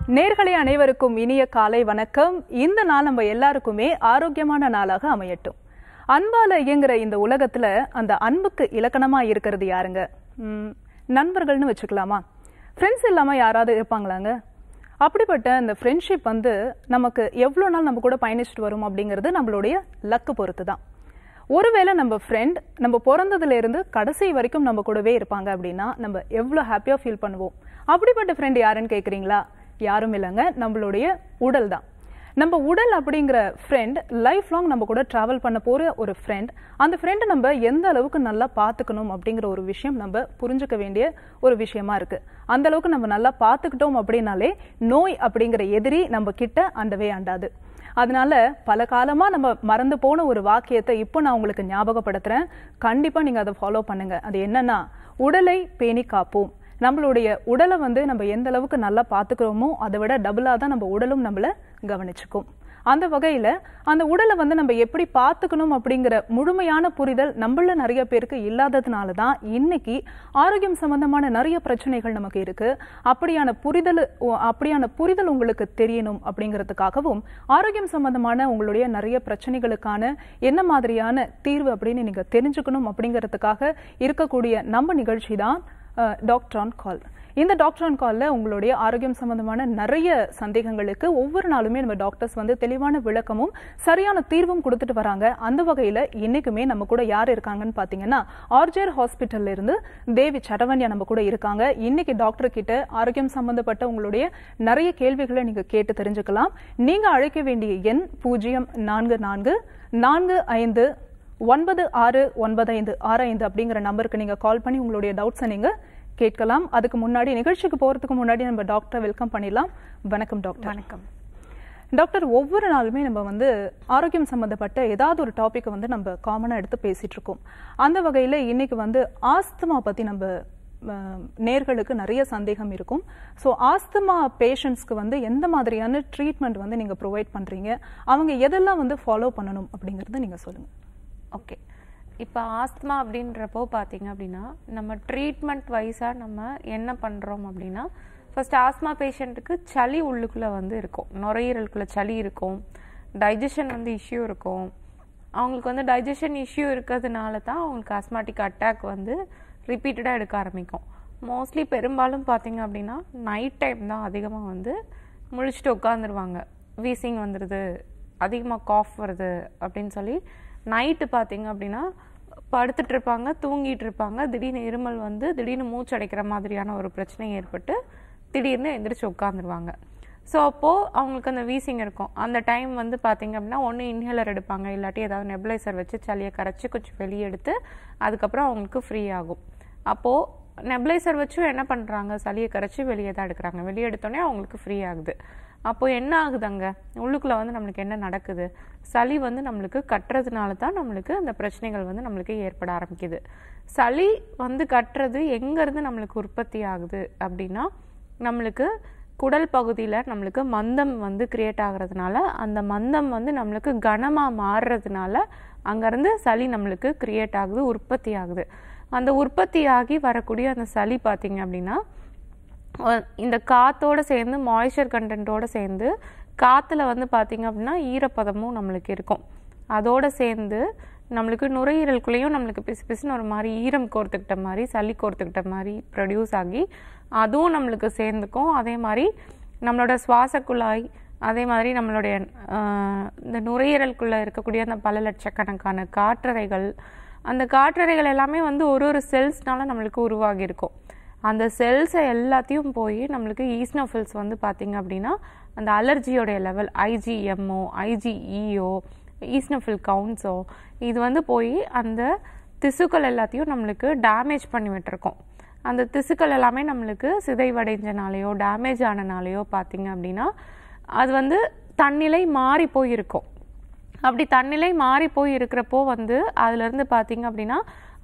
நேர்களே அனைவருக்கும் இனிய காலை வணக்கம் இந்த நாள் நம்ம எல்லாருக்குமே ஆரோக்கியமான நாளாக அமையட்டும் அன்பால இயங்குற இந்த உலகத்துல அந்த அன்புக்கு இலக்கணமா இருக்கிறது யாருங்க ம், நண்பர்கள்னு வச்சுக்கலாமா ஃப்ரெண்ட்ஸ் இல்லாம யாராவது இருப்பாங்களாங்க அப்படிப்பட்ட அந்த ஃப்ரெண்ட்ஷிப் வந்து நமக்கு எவ்வளோ நாள் நம்ம கூட பயணிச்சுட்டு வரும் அப்படிங்கிறது நம்மளுடைய லக்கு பொறுத்து தான் ஒருவேளை நம்ம ஃப்ரெண்ட் நம்ம பிறந்ததுல இருந்து கடைசி வரைக்கும் நம்ம கூடவே இருப்பாங்க அப்படின்னா நம்ம எவ்வளோ ஹாப்பியாக ஃபீல் பண்ணுவோம் அப்படிப்பட்ட ஃப்ரெண்ட் யாருன்னு கேட்குறீங்களா யாரும் இல்லைங்க நம்மளுடைய உடல் தான் நம்ம உடல் அப்படிங்கிற ஃப்ரெண்ட் லைஃப் லாங் நம்ம கூட ட்ராவல் பண்ண போகிற ஒரு ஃப்ரெண்ட் அந்த ஃப்ரெண்டை நம்ம எந்த அளவுக்கு நல்லா பார்த்துக்கணும் அப்படிங்கிற ஒரு விஷயம் நம்ம புரிஞ்சுக்க வேண்டிய ஒரு விஷயமா இருக்கு அந்த அளவுக்கு நம்ம நல்லா பார்த்துக்கிட்டோம் அப்படின்னாலே நோய் அப்படிங்கிற எதிரி நம்ம கிட்ட அண்டவே அண்டாது அதனால பல காலமா நம்ம மறந்து போன ஒரு வாக்கியத்தை இப்போ நான் உங்களுக்கு ஞாபகப்படுத்துறேன் கண்டிப்பா நீங்க அதை ஃபாலோ பண்ணுங்க அது என்னன்னா உடலை பேணி காப்போம் நம்மளுடைய உடலை வந்து நம்ம எந்த அளவுக்கு நல்லா பார்த்துக்கிறோமோ அதை விட டபுளா தான் நம்ம உடலும் நம்மளை கவனிச்சுக்கும் அந்த வகையில அந்த உடலை வந்து நம்ம எப்படி பார்த்துக்கணும் அப்படிங்கிற முழுமையான புரிதல் நம்மள நிறைய பேருக்கு இல்லாததுனால தான் இன்னைக்கு ஆரோக்கியம் சம்பந்தமான நிறைய பிரச்சனைகள் நமக்கு இருக்கு அப்படியான புரிதல் ஓ- அப்படியான புரிதல் உங்களுக்கு தெரியணும் அப்படிங்கிறதுக்காகவும் ஆரோக்கியம் சம்பந்தமான உங்களுடைய நிறைய பிரச்சனைகளுக்கான என்ன மாதிரியான தீர்வு அப்படின்னு நீங்க தெரிஞ்சுக்கணும் அப்படிங்கிறதுக்காக இருக்கக்கூடிய நம்ம நிகழ்ச்சி தான் டாக்டர் ஆன் கால் இந்த டாக்டர் ஆன் கால்ல உங்களுடைய ஆரோக்கியம் சம்பந்தமான நிறைய சந்தேகங்களுக்கு ஒவ்வொரு நாளுமே நம்ம டாக்டர்ஸ் வந்து தெளிவான விளக்கமும் சரியான தீர்வும் கொடுத்துட்டு வராங்க அந்த வகையில இன்னைக்குமே நம்ம கூட யார் இருக்காங்கன்னு பாத்தீங்கன்னா ஆர்ஜர் ஹாஸ்பிட்டல்ல இருந்து தேவி சரவண்யா நம்ம கூட இருக்காங்க இன்னைக்கு டாக்டர் கிட்ட ஆரோக்கியம் சம்பந்தப்பட்ட உங்களுடைய நிறைய கேள்விகளை நீங்க கேட்டு தெரிஞ்சுக்கலாம் நீங்க அழைக்க வேண்டிய எண் பூஜ்ஜியம் நான்கு நான்கு நான்கு ஐந்து ஒன்பது ஆறு ஒன்பது ஐந்து ஆறு ஐந்து அப்படிங்கிற நம்பருக்கு நீங்க கால் பண்ணி உங்களுடைய டவுட்ஸை நீங்க கேட்கலாம் அதுக்கு முன்னாடி நிகழ்ச்சிக்கு போறதுக்கு முன்னாடி நம்ம டாக்டரை வெல்கம் பண்ணிடலாம் வணக்கம் டாக்டர் வணக்கம் டாக்டர் ஒவ்வொரு நாளுமே நம்ம வந்து ஆரோக்கியம் சம்பந்தப்பட்ட ஏதாவது ஒரு டாபிக் வந்து நம்ம காமனாக எடுத்து பேசிட்டு இருக்கோம் அந்த வகையில் இன்னைக்கு வந்து ஆஸ்துமா பற்றி நம்ம அஹ், நேர்களுக்கு நிறைய சந்தேகம் இருக்கும் ஸோ ஆஸ்துமா பேஷண்ட்ஸ்க்கு வந்து எந்த மாதிரியான ட்ரீட்மெண்ட் வந்து நீங்கள் ப்ரொவைட் பண்ணுறீங்க அவங்க எதெல்லாம் வந்து ஃபாலோ பண்ணணும் அப்படிங்கிறத நீங்கள் சொல்லுங்கள் ஓகே இப்போ ஆஸ்துமா அப்படின்றப்போ பார்த்தீங்க அப்படின்னா நம்ம ட்ரீட்மெண்ட் வைஸாக நம்ம என்ன பண்ணுறோம் அப்படின்னா ஃபர்ஸ்ட் ஆஸ்மா பேஷண்ட்டுக்கு சளி உள்ளுக்குள்ளே வந்து இருக்கும் நுரையீரலுக்குள்ளே சளி இருக்கும் டைஜஷன் வந்து இஷ்யூ இருக்கும் அவங்களுக்கு வந்து டைஜஷன் இஷ்யூ இருக்கிறதுனால தான் அவங்களுக்கு ஆஸ்மாட்டிக் அட்டாக் வந்து ரிப்பீட்டடாக எடுக்க ஆரம்பிக்கும் மோஸ்ட்லி பெரும்பாலும் பார்த்தீங்க அப்படின்னா நைட் டைம் தான் அதிகமாக வந்து முழிச்சிட்டு உட்காந்துருவாங்க வீசிங் வந்துடுது அதிகமாக காஃப் வருது அப்படின்னு சொல்லி நைட்டு பார்த்தீங்க அப்படின்னா படுத்துட்டு இருப்பாங்க தூங்கிட்டு இருப்பாங்க திடீர்னு இருமல் வந்து திடீர்னு மூச்சு அடைக்கிற மாதிரியான ஒரு பிரச்சனை ஏற்பட்டு திடீர்னு எந்திரிச்சு உட்காந்துருவாங்க ஸோ அப்போது அவங்களுக்கு அந்த வீசிங் இருக்கும் அந்த டைம் வந்து பார்த்தீங்க அப்படின்னா ஒன்று இன்ஹேலர் எடுப்பாங்க இல்லாட்டி ஏதாவது நெபுலைசர் வச்சு சளியை கரைச்சி கொஞ்சம் வெளியே எடுத்து அதுக்கப்புறம் அவங்களுக்கு ஃப்ரீ ஆகும் அப்போது நெபுலைசர் வச்சும் என்ன பண்ணுறாங்க சளியை கரைச்சி வெளியே தான் எடுக்கிறாங்க வெளியே எடுத்தோடனே அவங்களுக்கு ஃப்ரீ ஆகுது அப்போ என்ன ஆகுது அங்கே உள்ளுக்குள்ளே வந்து நம்மளுக்கு என்ன நடக்குது சளி வந்து நம்மளுக்கு கட்டுறதுனால தான் நம்மளுக்கு அந்த பிரச்சனைகள் வந்து நம்மளுக்கு ஏற்பட ஆரம்பிக்குது சளி வந்து கட்டுறது எங்கேருந்து நம்மளுக்கு உற்பத்தி ஆகுது அப்படின்னா நம்மளுக்கு குடல் பகுதியில் நம்மளுக்கு மந்தம் வந்து கிரியேட் ஆகுறதுனால அந்த மந்தம் வந்து நம்மளுக்கு கனமாக மாறுறதுனால அங்கேருந்து சளி நம்மளுக்கு கிரியேட் ஆகுது உற்பத்தி ஆகுது அந்த உற்பத்தி ஆகி வரக்கூடிய அந்த சளி பார்த்தீங்க அப்படின்னா அஹ் இந்த காத்தோட சேர்ந்து மாய்ஸ்சர் கண்டென்ட்டோட சேர்ந்து காத்துல வந்து பார்த்தீங்க அப்படின்னா ஈரப்பதமும் நம்மளுக்கு இருக்கும் அதோட சேர்ந்து நம்மளுக்கு நுரையீரலுக்குள்ளேயும் நம்மளுக்கு பிசு பிசுன்னு ஒரு மாதிரி ஈரம் கோர்த்துக்கிட்ட மாதிரி சளி கோர்த்துக்கிட்ட மாதிரி ப்ரொடியூஸ் ஆகி அதுவும் நம்மளுக்கு சேர்ந்துக்கும் அதே மாதிரி நம்மளோட சுவாச குழாய் அதே மாதிரி நம்மளுடைய ஆஹ், இந்த நுரையீரலுக்குள்ளே இருக்கக்கூடிய அந்த பல லட்சக்கணக்கான காற்றறைகள் அந்த காற்றறைகள் எல்லாமே வந்து ஒரு ஒரு செல்ஸ்னால நம்மளுக்கு உருவாகி இருக்கும் அந்த செல்ஸை எல்லாத்தையும் போய் நம்மளுக்கு ஈஸ்னோஃபில்ஸ் வந்து பார்த்தீங்க அப்படின்னா அந்த அலர்ஜியோடைய லெவல் ஐஜிஎம்ஓ ஐஜிஇஓ ஈஸ்னோஃபில் கவுண்ட்ஸோ இது வந்து போய் அந்த திசுக்கள் எல்லாத்தையும் நம்மளுக்கு டேமேஜ் பண்ணி விட்டுருக்கோம் அந்த திசுக்கள் எல்லாமே நம்மளுக்கு சிதைவடைஞ்சனாலேயோ டேமேஜ் ஆனனாலேயோ பார்த்தீங்க அப்படின்னா அது வந்து தன்னிலை மாறி போயிருக்கும் அப்படி தன்னிலை மாறி போய் இருக்கிறப்போ வந்து அதுலேருந்து பார்த்தீங்க அப்படின்னா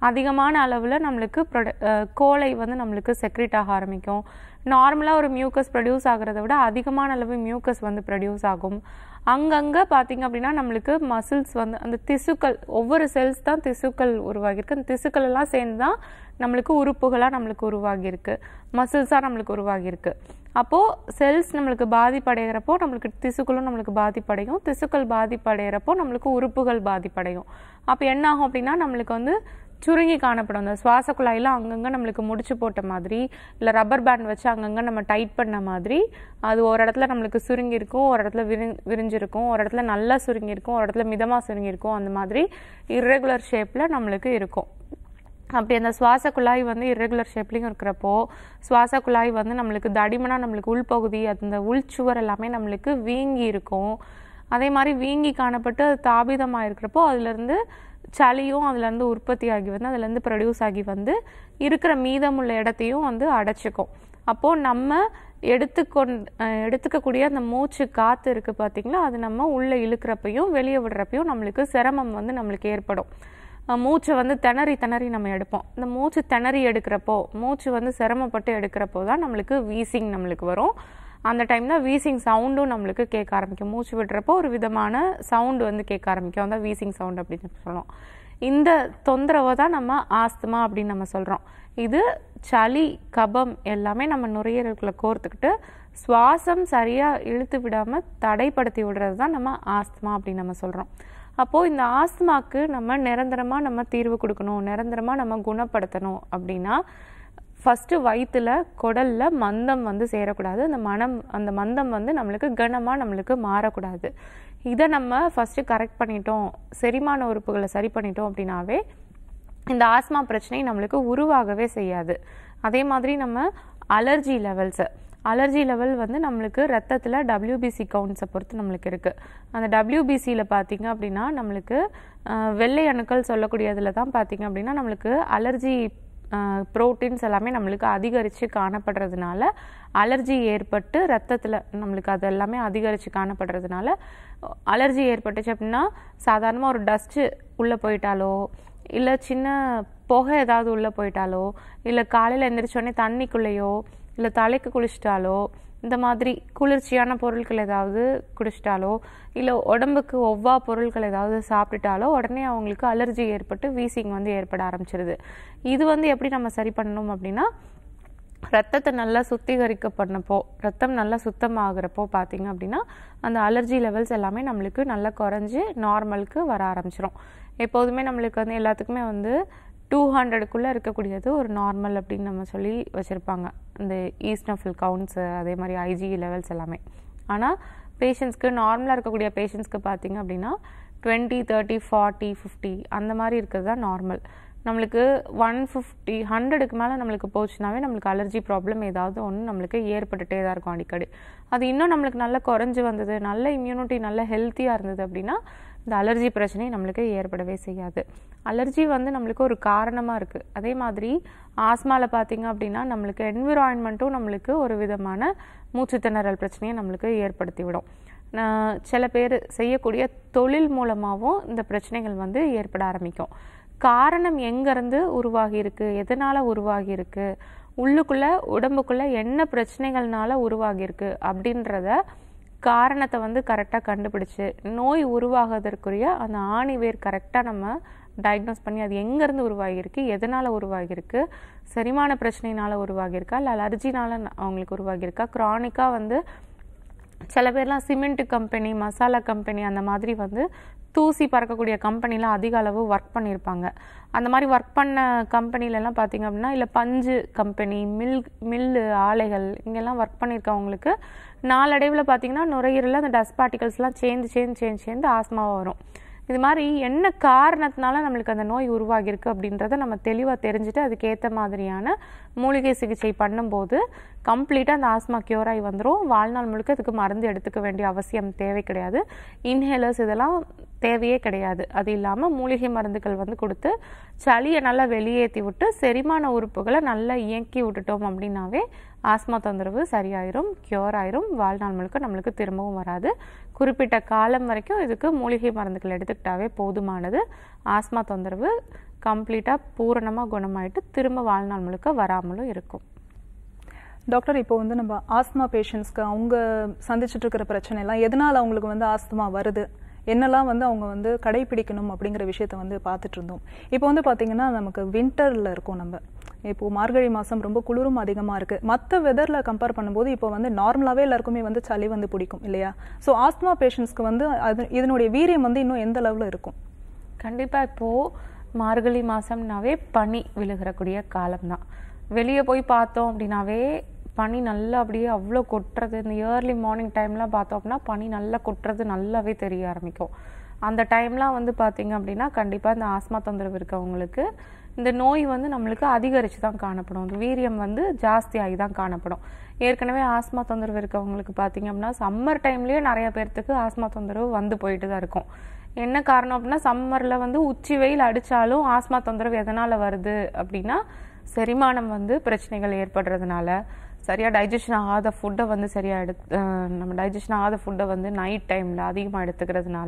அதிகமான அளவில் நம்மளுக்கு ப்ரொட- அஹ் கோலை வந்து நம்மளுக்கு செக்ரேட் ஆக ஆரம்பிக்கும் நார்மலாக ஒரு மியூக்கஸ் ப்ரொடியூஸ் ஆகிறத விட அதிகமான அளவு மியூக்கஸ் வந்து ப்ரொடியூஸ் ஆகும் அங்கங்கே பார்த்தீங்க அப்படின்னா நம்மளுக்கு மசில்ஸ் வந்து அந்த திசுக்கள் ஒவ்வொரு செல்ஸ் தான் திசுக்கள் உருவாகியிருக்கு அந்த திசுக்கள் எல்லாம் சேர்ந்து தான் நம்மளுக்கு உறுப்புகளாக நம்மளுக்கு உருவாகியிருக்கு மசில்ஸாக நம்மளுக்கு உருவாகியிருக்கு அப்போது செல்ஸ் நம்மளுக்கு பாதிப்படைகிறப்போ நம்மளுக்கு திசுக்களும் நம்மளுக்கு பாதிப்படையும் திசுக்கள் பாதிப்படைகிறப்போ நம்மளுக்கு உறுப்புகள் பாதிப்படையும் அப்போ என்ன ஆகும் அப்படின்னா நம்மளுக்கு வந்து சுருங்கி காணப்படும் அந்த சுவாச குழாயில அங்கங்கே நம்மளுக்கு முடிச்சு போட்ட மாதிரி இல்லை ரப்பர் பேண்ட் வச்சு அங்கங்கே நம்ம டைட் பண்ண மாதிரி அது ஒரு இடத்துல நம்மளுக்கு சுருங்கி இருக்கும் ஒரு இடத்துல விரி விரிஞ்சிருக்கும் ஒரு இடத்துல நல்லா சுருங்கி இருக்கும் ஒரு இடத்துல மிதமாக சுருங்கி இருக்கும் அந்த மாதிரி இர்ரெகுலர் ஷேப்பில் நம்மளுக்கு இருக்கும் அப்படி அந்த சுவாச குழாய் வந்து இரெகுலர் ஷேப்லையும் இருக்கிறப்போ சுவாச குழாய் வந்து நம்மளுக்கு தடிமனா நம்மளுக்கு உள்பகுதி அந்த உள்சுவர் எல்லாமே நம்மளுக்கு வீங்கி இருக்கும் அதே மாதிரி வீங்கி காணப்பட்டு அது தாபிதமாக இருக்கிறப்போ அதுலேருந்து சளியும் அதுலேருந்து உற்பத்தி ஆகி வந்து அதுலேருந்து ப்ரொடியூஸ் ஆகி வந்து இருக்கிற மீதமுள்ள இடத்தையும் வந்து அடைச்சிக்கும் அப்போது நம்ம எடுத்துக்கொண் அஹ் எடுத்துக்கக்கூடிய அந்த மூச்சு காற்று இருக்குது பார்த்தீங்களா அது நம்ம உள்ளே இழுக்கிறப்பையும் வெளியே விடுறப்பையும் நம்மளுக்கு சிரமம் வந்து நம்மளுக்கு ஏற்படும் அஹ் மூச்சை வந்து திணறி திணறி நம்ம எடுப்போம் இந்த மூச்சு திணறி எடுக்கிறப்போ மூச்சு வந்து சிரமப்பட்டு எடுக்கிறப்போ தான் நம்மளுக்கு வீசிங் நம்மளுக்கு வரும் அந்த டைம் தான் வீசிங் சவுண்டும் நம்மளுக்கு கேட்க ஆரம்பிக்கும் மூச்சு விடுறப்போ ஒரு விதமான சவுண்டு வந்து கேட்க ஆரம்பிக்கும் அதான் வீசிங் சவுண்ட் அப்படின்னு சொல்லுவோம் இந்த தொந்தரவை தான் நம்ம ஆஸ்துமா அப்படின்னு நம்ம சொல்கிறோம் இது சளி கபம் எல்லாமே நம்ம நுரையீரலுக்குள்ள கோர்த்துக்கிட்டு சுவாசம் சரியாக இழுத்து விடாமல் தடைப்படுத்தி விடுறது தான் நம்ம ஆஸ்துமா அப்படின்னு நம்ம சொல்கிறோம் அப்போது இந்த ஆஸ்துமாக்கு நம்ம நிரந்தரமாக நம்ம தீர்வு கொடுக்கணும் நிரந்தரமாக நம்ம குணப்படுத்தணும் அப்படின்னா ஃபஸ்ட்டு வயிற்றுல குடல்ல மந்தம் வந்து சேரக்கூடாது அந்த மனம் அந்த மந்தம் வந்து நம்மளுக்கு கனமாக நம்மளுக்கு மாறக்கூடாது இதை நம்ம ஃபஸ்ட்டு கரெக்ட் பண்ணிட்டோம் செரிமான உறுப்புகளை சரி பண்ணிட்டோம் அப்படின்னாவே இந்த ஆஸ்மா பிரச்சனை நம்மளுக்கு உருவாகவே செய்யாது அதே மாதிரி நம்ம அலர்ஜி லெவல்ஸை அலர்ஜி லெவல் வந்து நம்மளுக்கு ரத்தத்தில் டபிள்யூபிசி கவுண்ட்ஸை பொறுத்து நம்மளுக்கு இருக்குது அந்த டபிள்யூபிசியில் பார்த்தீங்க அப்படின்னா நம்மளுக்கு அஹ், வெள்ளை அணுக்கள் சொல்லக்கூடியதில் தான் பார்த்தீங்க அப்படின்னா நம்மளுக்கு அலர்ஜி புரோட்டீன்ஸ் எல்லாமே நம்மளுக்கு அதிகரித்து காணப்படுறதுனால அலர்ஜி ஏற்பட்டு ரத்தத்தில் நம்மளுக்கு அது எல்லாமே அதிகரித்து காணப்படுறதுனால அலர்ஜி ஏற்பட்டுச்சு அப்படின்னா சாதாரணமாக ஒரு டஸ்ட்டு உள்ளே போயிட்டாலோ இல்லை சின்ன புகை ஏதாவது உள்ளே போயிட்டாலோ இல்லை காலையில் எந்திரிச்சோடனே தண்ணிக்குள்ளேயோ இல்லை தலைக்கு குளிச்சிட்டாலோ இந்த மாதிரி குளிர்ச்சியான பொருட்கள் ஏதாவது குடிச்சிட்டாலோ இல்லை உடம்புக்கு ஒவ்வா பொருட்கள் ஏதாவது சாப்பிட்டுட்டாலோ உடனே அவங்களுக்கு அலர்ஜி ஏற்பட்டு வீசிங் வந்து ஏற்பட ஆரம்பிச்சிருது இது வந்து எப்படி நம்ம சரி பண்ணணும் அப்படின்னா ரத்தத்தை நல்லா சுத்திகரிக்க பண்ணப்போ ரத்தம் நல்லா சுத்தமாகிறப்போ பார்த்தீங்க அப்படின்னா அந்த அலர்ஜி லெவல்ஸ் எல்லாமே நம்மளுக்கு நல்லா குறைஞ்சி நார்மலுக்கு வர ஆரம்பிச்சிரும் எப்போதுமே நம்மளுக்கு வந்து எல்லாத்துக்குமே வந்து டூ ஹண்ட்ரடுக்குள்ளே இருக்கக்கூடியது ஒரு நார்மல் அப்படின்னு நம்ம சொல்லி வச்சுருப்பாங்க இந்த ஈஸ்னஃபில் கவுண்ட்ஸு அதே மாதிரி ஐஜி லெவல்ஸ் எல்லாமே ஆனால் பேஷண்ட்ஸ்க்கு நார்மலாக இருக்கக்கூடிய பேஷண்ட்ஸ்க்கு பார்த்தீங்க அப்படின்னா டுவெண்ட்டி தேர்ட்டி ஃபார்ட்டி ஃபிஃப்டி அந்த மாதிரி இருக்கிறது தான் நார்மல் நம்மளுக்கு ஒன் ஃபிஃப்டி ஹண்ட்ரடுக்கு மேலே நம்மளுக்கு போச்சுனாவே நம்மளுக்கு அலர்ஜி ப்ராப்ளம் ஏதாவது ஒன்று நம்மளுக்கு ஏற்பட்டுட்டே தான் இருக்கும் அடிக்கடி அது இன்னும் நம்மளுக்கு நல்லா குறைஞ்சு வந்தது நல்ல இம்யூனிட்டி நல்ல ஹெல்த்தியாக இருந்தது அப்படின்னா இந்த அலர்ஜி பிரச்சனை நம்மளுக்கு ஏற்படவே செய்யாது அலர்ஜி வந்து நம்மளுக்கு ஒரு காரணமாக இருக்குது அதே மாதிரி ஆஸ்மாவில் பார்த்தீங்க அப்படின்னா நம்மளுக்கு என்விரான்மெண்ட்டும் நம்மளுக்கு ஒரு விதமான மூச்சு திணறல் பிரச்சனையை நம்மளுக்கு ஏற்படுத்தி விடும் நான் சில பேர் செய்யக்கூடிய தொழில் மூலமாகவும் இந்த பிரச்சனைகள் வந்து ஏற்பட ஆரம்பிக்கும் காரணம் எங்கேருந்து உருவாகி இருக்கு எதனால உருவாகி இருக்கு உள்ளுக்குள்ள உடம்புக்குள்ள என்ன பிரச்சனைகள்னால உருவாகி இருக்கு அப்படின்றத காரணத்தை வந்து கரெக்டாக கண்டுபிடிச்சு நோய் உருவாகிறதுக்குரிய அந்த ஆணிவேர் கரெக்டாக நம்ம டயக்னோஸ் பண்ணி அது எங்கேருந்து உருவாகியிருக்கு எதனால் உருவாகியிருக்கு செரிமான பிரச்சனையினால உருவாகியிருக்கா இல்லை அலர்ஜினால அவங்களுக்கு உருவாகியிருக்கா க்ரானிக்காக வந்து சில பேர்லாம் சிமெண்ட் கம்பெனி மசாலா கம்பெனி அந்த மாதிரி வந்து தூசி பறக்கக்கூடிய கம்பெனிலாம் அதிக அளவு ஒர்க் பண்ணியிருப்பாங்க அந்த மாதிரி ஒர்க் பண்ண கம்பெனிலலாம் பார்த்தீங்க அப்படின்னா இல்லை பஞ்சு கம்பெனி மில் மில்லு ஆலைகள் இங்கெல்லாம் ஒர்க் பண்ணியிருக்கவங்களுக்கு நாளடைவில் பார்த்தீங்கன்னா நுரையீரலில் அந்த டஸ்ட் பார்ட்டிகல்ஸ்லாம் சேர்ந்து சேர்ந்து சேர்ந்து சேர்ந்து ஆஸ்மாவாக வரும் இது மாதிரி என்ன காரணத்தினால நம்மளுக்கு அந்த நோய் உருவாகியிருக்கு அப்படின்றத நம்ம தெளிவாக தெரிஞ்சுட்டு அதுக்கேற்ற மாதிரியான மூலிகை சிகிச்சை பண்ணும்போது கம்ப்ளீட்டாக அந்த ஆஸ்மா கியூர் ஆகி வந்துடும் வாழ்நாள் முழுக்க அதுக்கு மருந்து எடுத்துக்க வேண்டிய அவசியம் தேவை கிடையாது இன்ஹேலர்ஸ் இதெல்லாம் தேவையே கிடையாது அது இல்லாமல் மூலிகை மருந்துகள் வந்து கொடுத்து சளியை நல்லா வெளியேற்றி விட்டு செரிமான உறுப்புகளை நல்லா இயக்கி விட்டுட்டோம் அப்படின்னாவே ஆஸ்மா தொந்தரவு சரியாயிரும் கியூர் ஆயிரும் வாழ்நாள் முழுக்க நம்மளுக்கு திரும்பவும் வராது குறிப்பிட்ட காலம் வரைக்கும் இதுக்கு மூலிகை மருந்துகள் எடுத்துக்கிட்டாவே போதுமானது ஆஸ்மா தொந்தரவு கம்ப்ளீட்டாக பூரணமாக குணமாயிட்டு திரும்ப வாழ்நாள் முழுக்க வராமலும் இருக்கும் டாக்டர் இப்போ வந்து நம்ம ஆஸ்துமா பேஷண்ட்ஸ்க்கு அவங்க சந்திச்சுட்டு இருக்கிற பிரச்சனை எல்லாம் எதனால அவங்களுக்கு வந்து ஆஸ்துமா வருது என்னெல்லாம் வந்து அவங்க வந்து கடைபிடிக்கணும் அப்படிங்கிற விஷயத்த வந்து பார்த்துட்டு இருந்தோம் இப்போ வந்து பார்த்தீங்கன்னா நமக்கு வின்டரில் இருக்கோம் நம்ம இப்போ மார்கழி மாதம் ரொம்ப குளிரும் அதிகமாக இருக்குது மற்ற வெதரில் கம்பேர் பண்ணும்போது இப்போ வந்து நார்மலாகவே எல்லாருக்குமே வந்து சளி வந்து பிடிக்கும் இல்லையா ஸோ ஆஸ்துமா பேஷண்ட்ஸ்க்கு வந்து அது இதனுடைய வீரியம் வந்து இன்னும் எந்த அளவில் இருக்கும் கண்டிப்பாக இப்போது மார்கழி மாதம்னாவே பனி விழுகிறக்கூடிய காலம்தான் வெளியே போய் பார்த்தோம் அப்படின்னாவே பனி நல்லா அப்படியே அவ்வளோ கொட்டுறது இந்த இயர்லி மார்னிங் டைம்லாம் பார்த்தோம் அப்படின்னா பனி நல்லா கொட்டுறது நல்லாவே தெரிய ஆரம்பிக்கும் அந்த டைம்லாம் வந்து பார்த்தீங்க அப்படின்னா கண்டிப்பாக இந்த ஆஸ்மா தொந்தரவு இருக்கவங்களுக்கு இந்த நோய் வந்து நம்மளுக்கு அதிகரித்து தான் காணப்படும் இந்த வீரியம் வந்து ஜாஸ்தியாகி தான் காணப்படும் ஏற்கனவே ஆஸ்மா தொந்தரவு இருக்கவங்களுக்கு பார்த்தீங்க அப்படின்னா சம்மர் டைம்லேயே நிறைய பேர்த்துக்கு ஆஸ்மா தொந்தரவு வந்து போயிட்டு தான் இருக்கும் என்ன காரணம் அப்படின்னா சம்மரில் வந்து உச்சி வெயில் அடித்தாலும் ஆஸ்மா தொந்தரவு எதனால் வருது அப்படின்னா செரிமானம் வந்து பிரச்சனைகள் ஏற்படுறதுனால சரியாக டைஜஷன் ஆகாத ஃபுட்டை வந்து சரியாக எடுத்து அஹ் நம்ம டைஜஷன் ஆகாத ஃபுட்டை வந்து நைட் டைமில் அதிகமாக எடுத்துக்கிறதுனால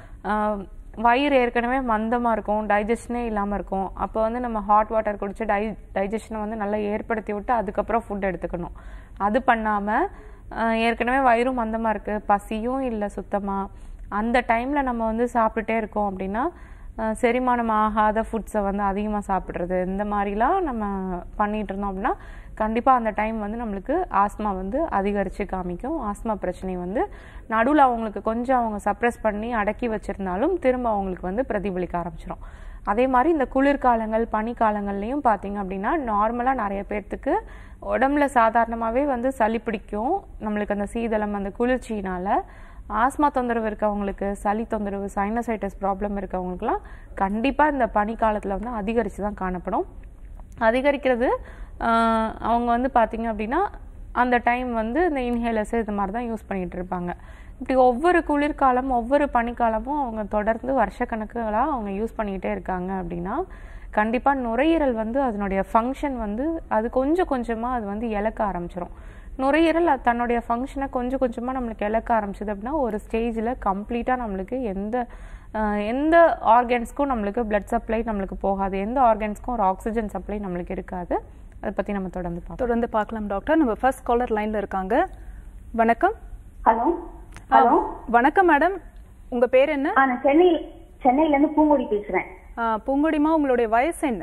அஹ் வயிறு ஏற்கனவே மந்தமாக இருக்கும் டைஜஷனே இல்லாமல் இருக்கும் அப்போ வந்து நம்ம ஹாட் வாட்டர் குடிச்சு டை டைஜஷனை வந்து நல்லா ஏற்படுத்தி விட்டு அதுக்கப்புறம் ஃபுட் எடுத்துக்கணும் அது பண்ணாமல் ஏற்கனவே வயிறும் மந்தமாக இருக்குது பசியும் இல்லை சுத்தமாக அந்த டைமில் நம்ம வந்து சாப்பிட்டுட்டே இருக்கோம் அப்படின்னா அஹ் செரிமானம் ஆகாத ஃபுட்ஸை வந்து அதிகமாக சாப்பிட்றது இந்த மாதிரிலாம் நம்ம பண்ணிட்டு இருந்தோம் அப்படின்னா கண்டிப்பாக அந்த டைம் வந்து நம்மளுக்கு ஆஸ்மா வந்து அதிகரித்து காமிக்கும் ஆஸ்மா பிரச்சனை வந்து நடுவில் அவங்களுக்கு கொஞ்சம் அவங்க சப்ரஸ் பண்ணி அடக்கி வச்சிருந்தாலும் திரும்ப அவங்களுக்கு வந்து பிரதிபலிக்க ஆரம்பிச்சிடும் அதே மாதிரி இந்த குளிர்காலங்கள் பனிக்காலங்கள்லையும் பார்த்தீங்க அப்படின்னா நார்மலாக நிறைய பேர்த்துக்கு உடம்புல சாதாரணமாகவே வந்து சளி பிடிக்கும் நம்மளுக்கு அந்த சீதளம் அந்த குளிர்ச்சியினால ஆஸ்மா தொந்தரவு இருக்கவங்களுக்கு சளி தொந்தரவு சைனசைட்டிஸ் ப்ராப்ளம் இருக்கவங்களுக்குலாம் கண்டிப்பாக இந்த பனிக்காலத்தில் வந்து அதிகரித்து தான் காணப்படும் அதிகரிக்கிறது ஆஹ், அவங்க வந்து பார்த்தீங்க அப்படின்னா அந்த டைம் வந்து இந்த இன்ஹேலர்ஸ் இது மாதிரி தான் யூஸ் பண்ணிட்டு இருப்பாங்க இப்படி ஒவ்வொரு குளிர்காலம் ஒவ்வொரு பனிக்காலமும் அவங்க தொடர்ந்து வருஷக்கணக்குகளாக அவங்க யூஸ் பண்ணிக்கிட்டே இருக்காங்க அப்படின்னா கண்டிப்பாக நுரையீரல் வந்து அதனுடைய ஃபங்க்ஷன் வந்து அது கொஞ்சம் கொஞ்சமாக அது வந்து இழக்க ஆரம்பிச்சிரும் நுரையீரல் அது தன்னுடைய ஃபங்க்ஷனை கொஞ்சம் கொஞ்சமாக நம்மளுக்கு இழக்க ஆரம்பிச்சது அப்படின்னா ஒரு ஸ்டேஜில் கம்ப்ளீட்டாக நம்மளுக்கு எந்த அஹ், எந்த ஆர்கன்ஸ்க்கும் நம்மளுக்கு பிளட் சப்ளை நம்மளுக்கு போகாது எந்த ஆர்கன்ஸ்க்கும் ஒரு ஆக்சிஜன் சப்ளை நம்மளுக்கு இருக்காது அதை பற்றி நம்ம தொடர்ந்து பார்ப்போம் தொடர்ந்து பார்க்கலாம் டாக்டர் நம்ம ஃபர்ஸ்ட் காலர் லைன்ல இருக்காங்க வணக்கம் ஹலோ ஹலோ வணக்கம் மேடம் உங்க பேர் என்ன ஆ நான் சென்னை சென்னையில இருந்து பூங்கொடி பேசுறேன் ஆ, பூங்கொடிமா உங்களுடைய வயசு என்ன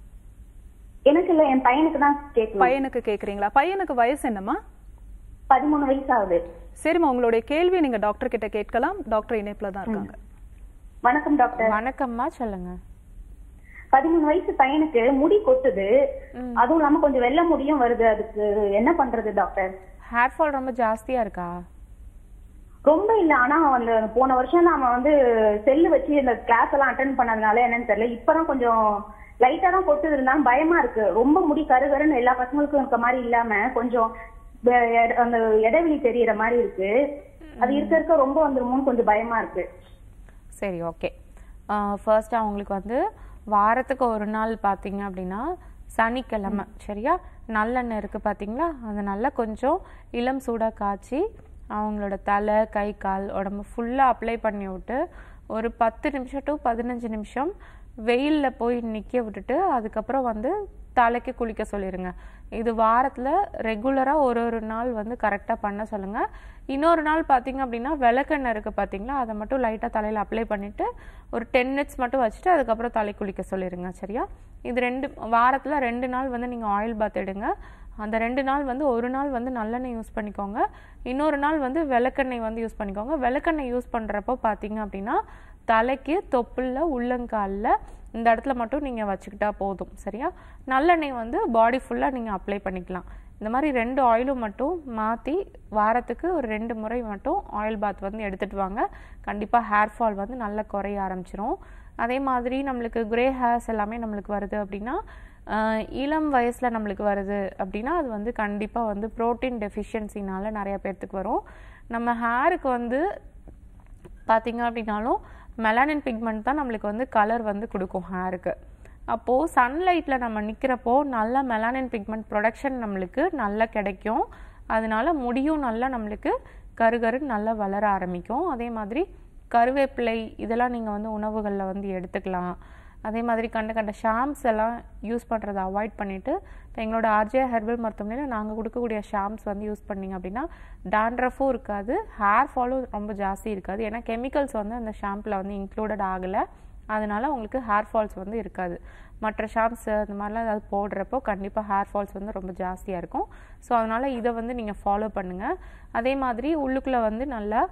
எனக்கு இல்ல என் பையனுக்கு தான் கேட்கணும் பையனுக்கு கேக்குறீங்களா பையனுக்கு வயசு என்னம்மா பதிமூணு வயசு ஆகுது சரிம்மா உங்களுடைய கேள்வியை நீங்க டாக்டர் கிட்ட கேட்கலாம் டாக்டர் இணைப்புல தான் இருக்காங்க வணக்கம் டாக்டர் வணக்கம்மா சொல்லுங்க பதிமூணு வயசு பையனுக்கு முடி கொட்டுது அதுவும் இல்லாம கொஞ்சம் வெள்ளை முடியும் வருது அதுக்கு என்ன பண்றது டாக்டர் ஹேர் ஃபால் ரொம்ப ஜாஸ்தியாக இருக்கா ரொம்ப இல்ல ஆனா அந்த போன வருஷம் நாம வந்து செல்லு வச்சு இந்த கிளாஸ் எல்லாம் அட்டன் பண்ணதுனால என்னன்னு தெரியல இப்பதான் கொஞ்சம் லைட்டா தான் கொட்டுது இருந்தாலும் பயமா இருக்கு ரொம்ப முடி கருகருன்னு எல்லா பசங்களுக்கும் இருக்க மாதிரி இல்லாம கொஞ்சம் வெ- எட- அந்த இடைவெளி தெரியற மாதிரி இருக்கு அது இருக்க இருக்க ரொம்ப வந்துருமோன்னு கொஞ்சம் பயமா இருக்கு சரி ஓகே ஃபர்ஸ்ட் அவங்களுக்கு வந்து வாரத்துக்கு ஒரு நாள் பார்த்தீங்க அப்படின்னா சனிக்கிழமை சரியா நல்லெண்ணெய் இருக்குது பார்த்தீங்களா அதை நல்லா கொஞ்சம் இளம் சூடாக காய்ச்சி அவங்களோட தலை கை கால் உடம்பு ஃபுல்லாக அப்ளை பண்ணி விட்டு ஒரு பத்து நிமிஷம் டு பதினஞ்சு நிமிஷம் வெயிலில் போய் நிற்க விட்டுட்டு அதுக்கப்புறம் வந்து தலைக்கு குளிக்க சொல்லிடுங்க இது வாரத்தில் ரெகுலராக ஒரு ஒரு நாள் வந்து கரெக்டாக பண்ண சொல்லுங்கள் இன்னொரு நாள் பார்த்தீங்க அப்படின்னா விளக்கெண்ணெய் இருக்குது பார்த்தீங்களா அதை மட்டும் லைட்டாக தலையில் அப்ளை பண்ணிவிட்டு ஒரு டென் மினிட்ஸ் மட்டும் வச்சுட்டு அதுக்கப்புறம் தலை குளிக்க சொல்லிடுங்க சரியா இது ரெண்டு வாரத்தில் ரெண்டு நாள் வந்து நீங்கள் ஆயில் பாத் எடுங்க அந்த ரெண்டு நாள் வந்து ஒரு நாள் வந்து நல்லெண்ணெய் யூஸ் பண்ணிக்கோங்க இன்னொரு நாள் வந்து விளக்கெண்ணெய் வந்து யூஸ் பண்ணிக்கோங்க விளக்கெண்ணெய் யூஸ் பண்ணுறப்போ பார்த்தீங்க அப்படின்னா தலைக்கு தொப்புளில் உள்ளங்காலில் இந்த இடத்துல மட்டும் நீங்கள் வச்சுக்கிட்டா போதும் சரியா நல்லெண்ணெய் வந்து பாடி ஃபுல்லாக நீங்கள் அப்ளை பண்ணிக்கலாம் இந்த மாதிரி ரெண்டு ஆயிலும் மட்டும் மாற்றி வாரத்துக்கு ஒரு ரெண்டு முறை மட்டும் ஆயில் பாத் வந்து எடுத்துட்டு வாங்க கண்டிப்பாக ஹேர் ஃபால் வந்து நல்லா குறைய ஆரம்பிச்சிரும் அதே மாதிரி நம்மளுக்கு கிரே ஹேர்ஸ் எல்லாமே நம்மளுக்கு வருது அப்படின்னா ஆஹ் இளம் வயசில் நம்மளுக்கு வருது அப்படின்னா அது வந்து கண்டிப்பாக வந்து ப்ரோட்டீன் டெஃபிஷியன்சினால நிறைய பேர்த்துக்கு வரும் நம்ம ஹேருக்கு வந்து பார்த்தீங்க அப்படின்னாலும் மெலானின் பிக்மெண்ட் தான் நம்மளுக்கு வந்து கலர் வந்து கொடுக்கும் ஹேருக்கு அப்போது சன்லைட்டில் நம்ம நிற்கிறப்போ நல்ல மெலானின் பிக்மெண்ட் ப்ரொடக்ஷன் நம்மளுக்கு நல்லா கிடைக்கும் அதனால முடியும் நல்லா நம்மளுக்கு கருகருன்னு நல்லா வளர ஆரம்பிக்கும் அதே மாதிரி கருவேப்பிலை இதெல்லாம் நீங்கள் வந்து உணவுகளில் வந்து எடுத்துக்கலாம் அதே மாதிரி கண்ட கண்ட ஷாம்ஸ் எல்லாம் யூஸ் பண்ணுறதை அவாய்ட் பண்ணிவிட்டு இப்போ எங்களோட ஆர்ஜே ஹெர்பல் மருத்துவமனையில் நாங்கள் கொடுக்கக்கூடிய ஷாம்ஸ் வந்து யூஸ் பண்ணீங்க அப்படின்னா டாண்ட்ரஃபும் இருக்காது ஹேர் ஃபாலும் ரொம்ப ஜாஸ்தி இருக்காது ஏன்னா கெமிக்கல்ஸ் வந்து அந்த ஷாம்பில் வந்து இன்க்ளூடட் ஆகலை அதனால உங்களுக்கு ஹேர் ஃபால்ஸ் வந்து இருக்காது மற்ற ஷாம்ஸ் அந்த மாதிரிலாம் ஏதாவது போடுறப்போ கண்டிப்பாக ஹேர் ஃபால்ஸ் வந்து ரொம்ப ஜாஸ்தியாக இருக்கும் ஸோ அதனால் இதை வந்து நீங்கள் ஃபாலோ பண்ணுங்கள் அதே மாதிரி உள்ளுக்குள்ளே வந்து நல்லா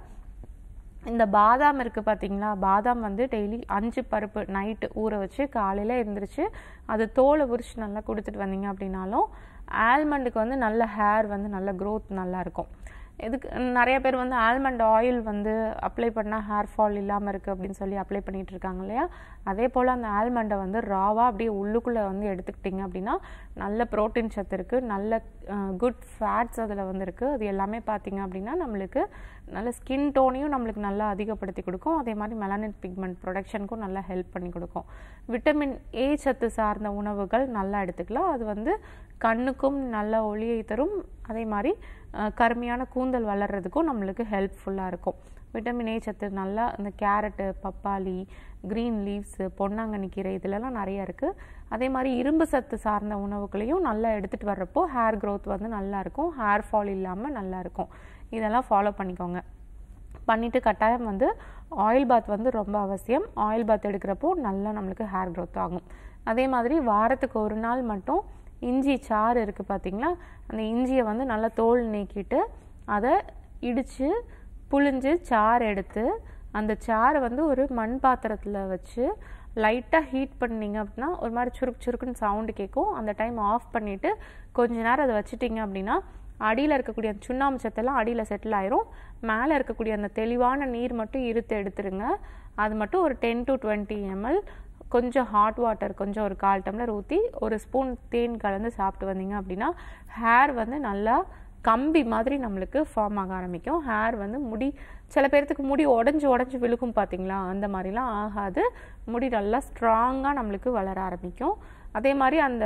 இந்த பாதாம் இருக்குது பார்த்தீங்களா பாதாம் வந்து டெய்லி அஞ்சு பருப்பு நைட்டு ஊற வச்சு காலையில் எழுந்திரிச்சு அது தோலை உரிச்சு நல்லா கொடுத்துட்டு வந்தீங்க அப்படின்னாலும் ஆல்மண்டுக்கு வந்து நல்ல ஹேர் வந்து நல்ல க்ரோத் நல்லா இருக்கும் இதுக்கு நிறைய பேர் வந்து ஆல்மண்ட் ஆயில் வந்து அப்ளை பண்ணால் ஹேர் ஃபால் இல்லாமல் இருக்குது அப்படின்னு சொல்லி அப்ளை பண்ணிட்டு இருக்காங்க இல்லையா அதே போல் அந்த ஆல்மண்டை வந்து ராவாக அப்படியே உள்ளுக்குள்ளே வந்து எடுத்துக்கிட்டிங்க அப்படின்னா நல்ல ப்ரோட்டீன் சத்து இருக்குது நல்ல குட் ஃபேட்ஸ் அதில் வந்து இருக்குது அது எல்லாமே பார்த்தீங்க அப்படின்னா நம்மளுக்கு நல்ல ஸ்கின் டோனையும் நம்மளுக்கு நல்லா அதிகப்படுத்தி கொடுக்கும் அதே மாதிரி மெலானின் பிக்மெண்ட் ப்ரொடக்ஷனுக்கும் நல்லா ஹெல்ப் பண்ணி கொடுக்கும் விட்டமின் ஏ சத்து சார்ந்த உணவுகள் நல்லா எடுத்துக்கலாம் அது வந்து கண்ணுக்கும் நல்ல ஒளியை தரும் அதே மாதிரி அஹ், கருமையான கூந்தல் வளர்றதுக்கும் நம்மளுக்கு ஹெல்ப்ஃபுல்லாக இருக்கும் விட்டமின் ஏ சத்து நல்லா இந்த கேரட்டு பப்பாளி க்ரீன் லீவ்ஸு பொன்னாங்கண்ணி கீரை இதுலலாம் நிறைய இருக்குது அதே மாதிரி இரும்பு சத்து சார்ந்த உணவுகளையும் நல்லா எடுத்துகிட்டு வர்றப்போ ஹேர் growth வந்து நல்லா இருக்கும் ஹேர் ஃபால் இல்லாமல் நல்லா இருக்கும் இதெல்லாம் ஃபாலோ பண்ணிக்கோங்க பண்ணிட்டு கட்டாயம் வந்து ஆயில் பாத் வந்து ரொம்ப அவசியம் ஆயில் பாத் எடுக்கிறப்போ நல்லா நம்மளுக்கு ஹேர் growth ஆகும் அதே மாதிரி வாரத்துக்கு ஒரு நாள் மட்டும் இஞ்சி சாறு இருக்குது பார்த்தீங்களா அந்த இஞ்சியை வந்து நல்லா தோல் நீக்கிட்டு அதை இடித்து புழிஞ்சு சாறு எடுத்து அந்த சாறை வந்து ஒரு மண் பாத்திரத்தில் வச்சு லைட்டாக ஹீட் பண்ணீங்க அப்படின்னா ஒரு மாதிரி சுருக்கு சுருக்குன்னு சவுண்டு கேட்கும் அந்த டைம் ஆஃப் பண்ணிவிட்டு கொஞ்ச நேரம் அதை வச்சிட்டிங்க அப்படின்னா அடியில் இருக்கக்கூடிய அந்த சுண்ணாம்பு சத்தெல்லாம் அடியில் செட்டில் ஆயிரும் மேலே இருக்கக்கூடிய அந்த தெளிவான நீர் மட்டும் இருத்து எடுத்துருங்க அது மட்டும் ஒரு டென் டு டுவெண்ட்டி எம்எல் கொஞ்சம் ஹாட் வாட்டர் கொஞ்சம் ஒரு கால் டம்ளர் ஊற்றி ஒரு ஸ்பூன் தேன் கலந்து சாப்பிட்டு வந்தீங்க அப்படின்னா ஹேர் வந்து நல்லா கம்பி மாதிரி நம்மளுக்கு ஃபார்ம் ஆக ஆரம்பிக்கும் ஹேர் வந்து முடி சில பேர்த்துக்கு முடி உடஞ்சி உடஞ்சி விழுகும் பார்த்தீங்களா அந்த மாதிரிலாம் ஆகாது முடி நல்லா ஸ்ட்ராங்காக நம்மளுக்கு வளர ஆரம்பிக்கும் அதே மாதிரி அந்த